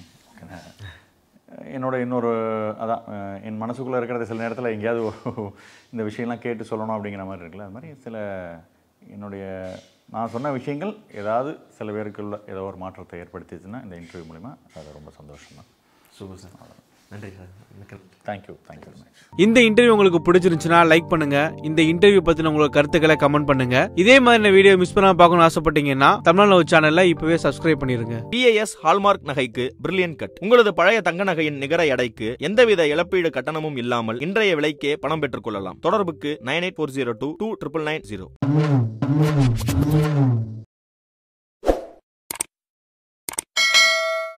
என்னோட இன்னொரு அதான் அஹ், என் மனசுக்குள்ளே இருக்கிறத சில நேரத்தில் எங்கேயாவது ஒரு- இந்த விஷயம்லாம் கேட்டு சொல்லணும் அப்படிங்கிற மாதிரி இருக்குல்ல அது மாதிரி சில என்னுடைய நான் சொன்ன விஷயங்கள் ஏதாவது சில பேருக்குள்ள ஏதோ ஒரு மாற்றத்தை ஏற்படுத்திச்சுன்னா இந்த இன்டர்வியூ மூலிமா அது ரொம்ப சந்தோஷம் தான் சூப்பர் சார் நன்றி சார் மிக்க நன்றி. தேங்க்யூ தேங்க்யூ வெரி மச் இந்த இன்டர்வியூ உங்களுக்கு பிடிச்சிருந்துச்சுன்னா லைக் பண்ணுங்க இந்த இன்டர்வியூ பத்தின உங்களோட கருத்துக்களை கமெண்ட் பண்ணுங்க இதே மாதிரி வீடியோ மிஸ் பண்ணாம பார்க்கணும்னு ஆசைப்பட்டீங்கன்னா தமிழ் லவ் சேனல்ல இப்பவே சப்ஸ்கிரைப் பண்ணிருங்க பிஏஎஸ் ஹால்மார்க் நகைக்கு பிரில்லியன் கட் உங்களது பழைய தங்க நகையின் நிகர எடைக்கு எந்தவித இழப்பீடு கட்டணமும் இல்லாமல் இன்றைய விலைக்கே பணம் பெற்றுக் கொள்ளலாம் தொடர்புக்கு nine eight four zero two two triple nine zero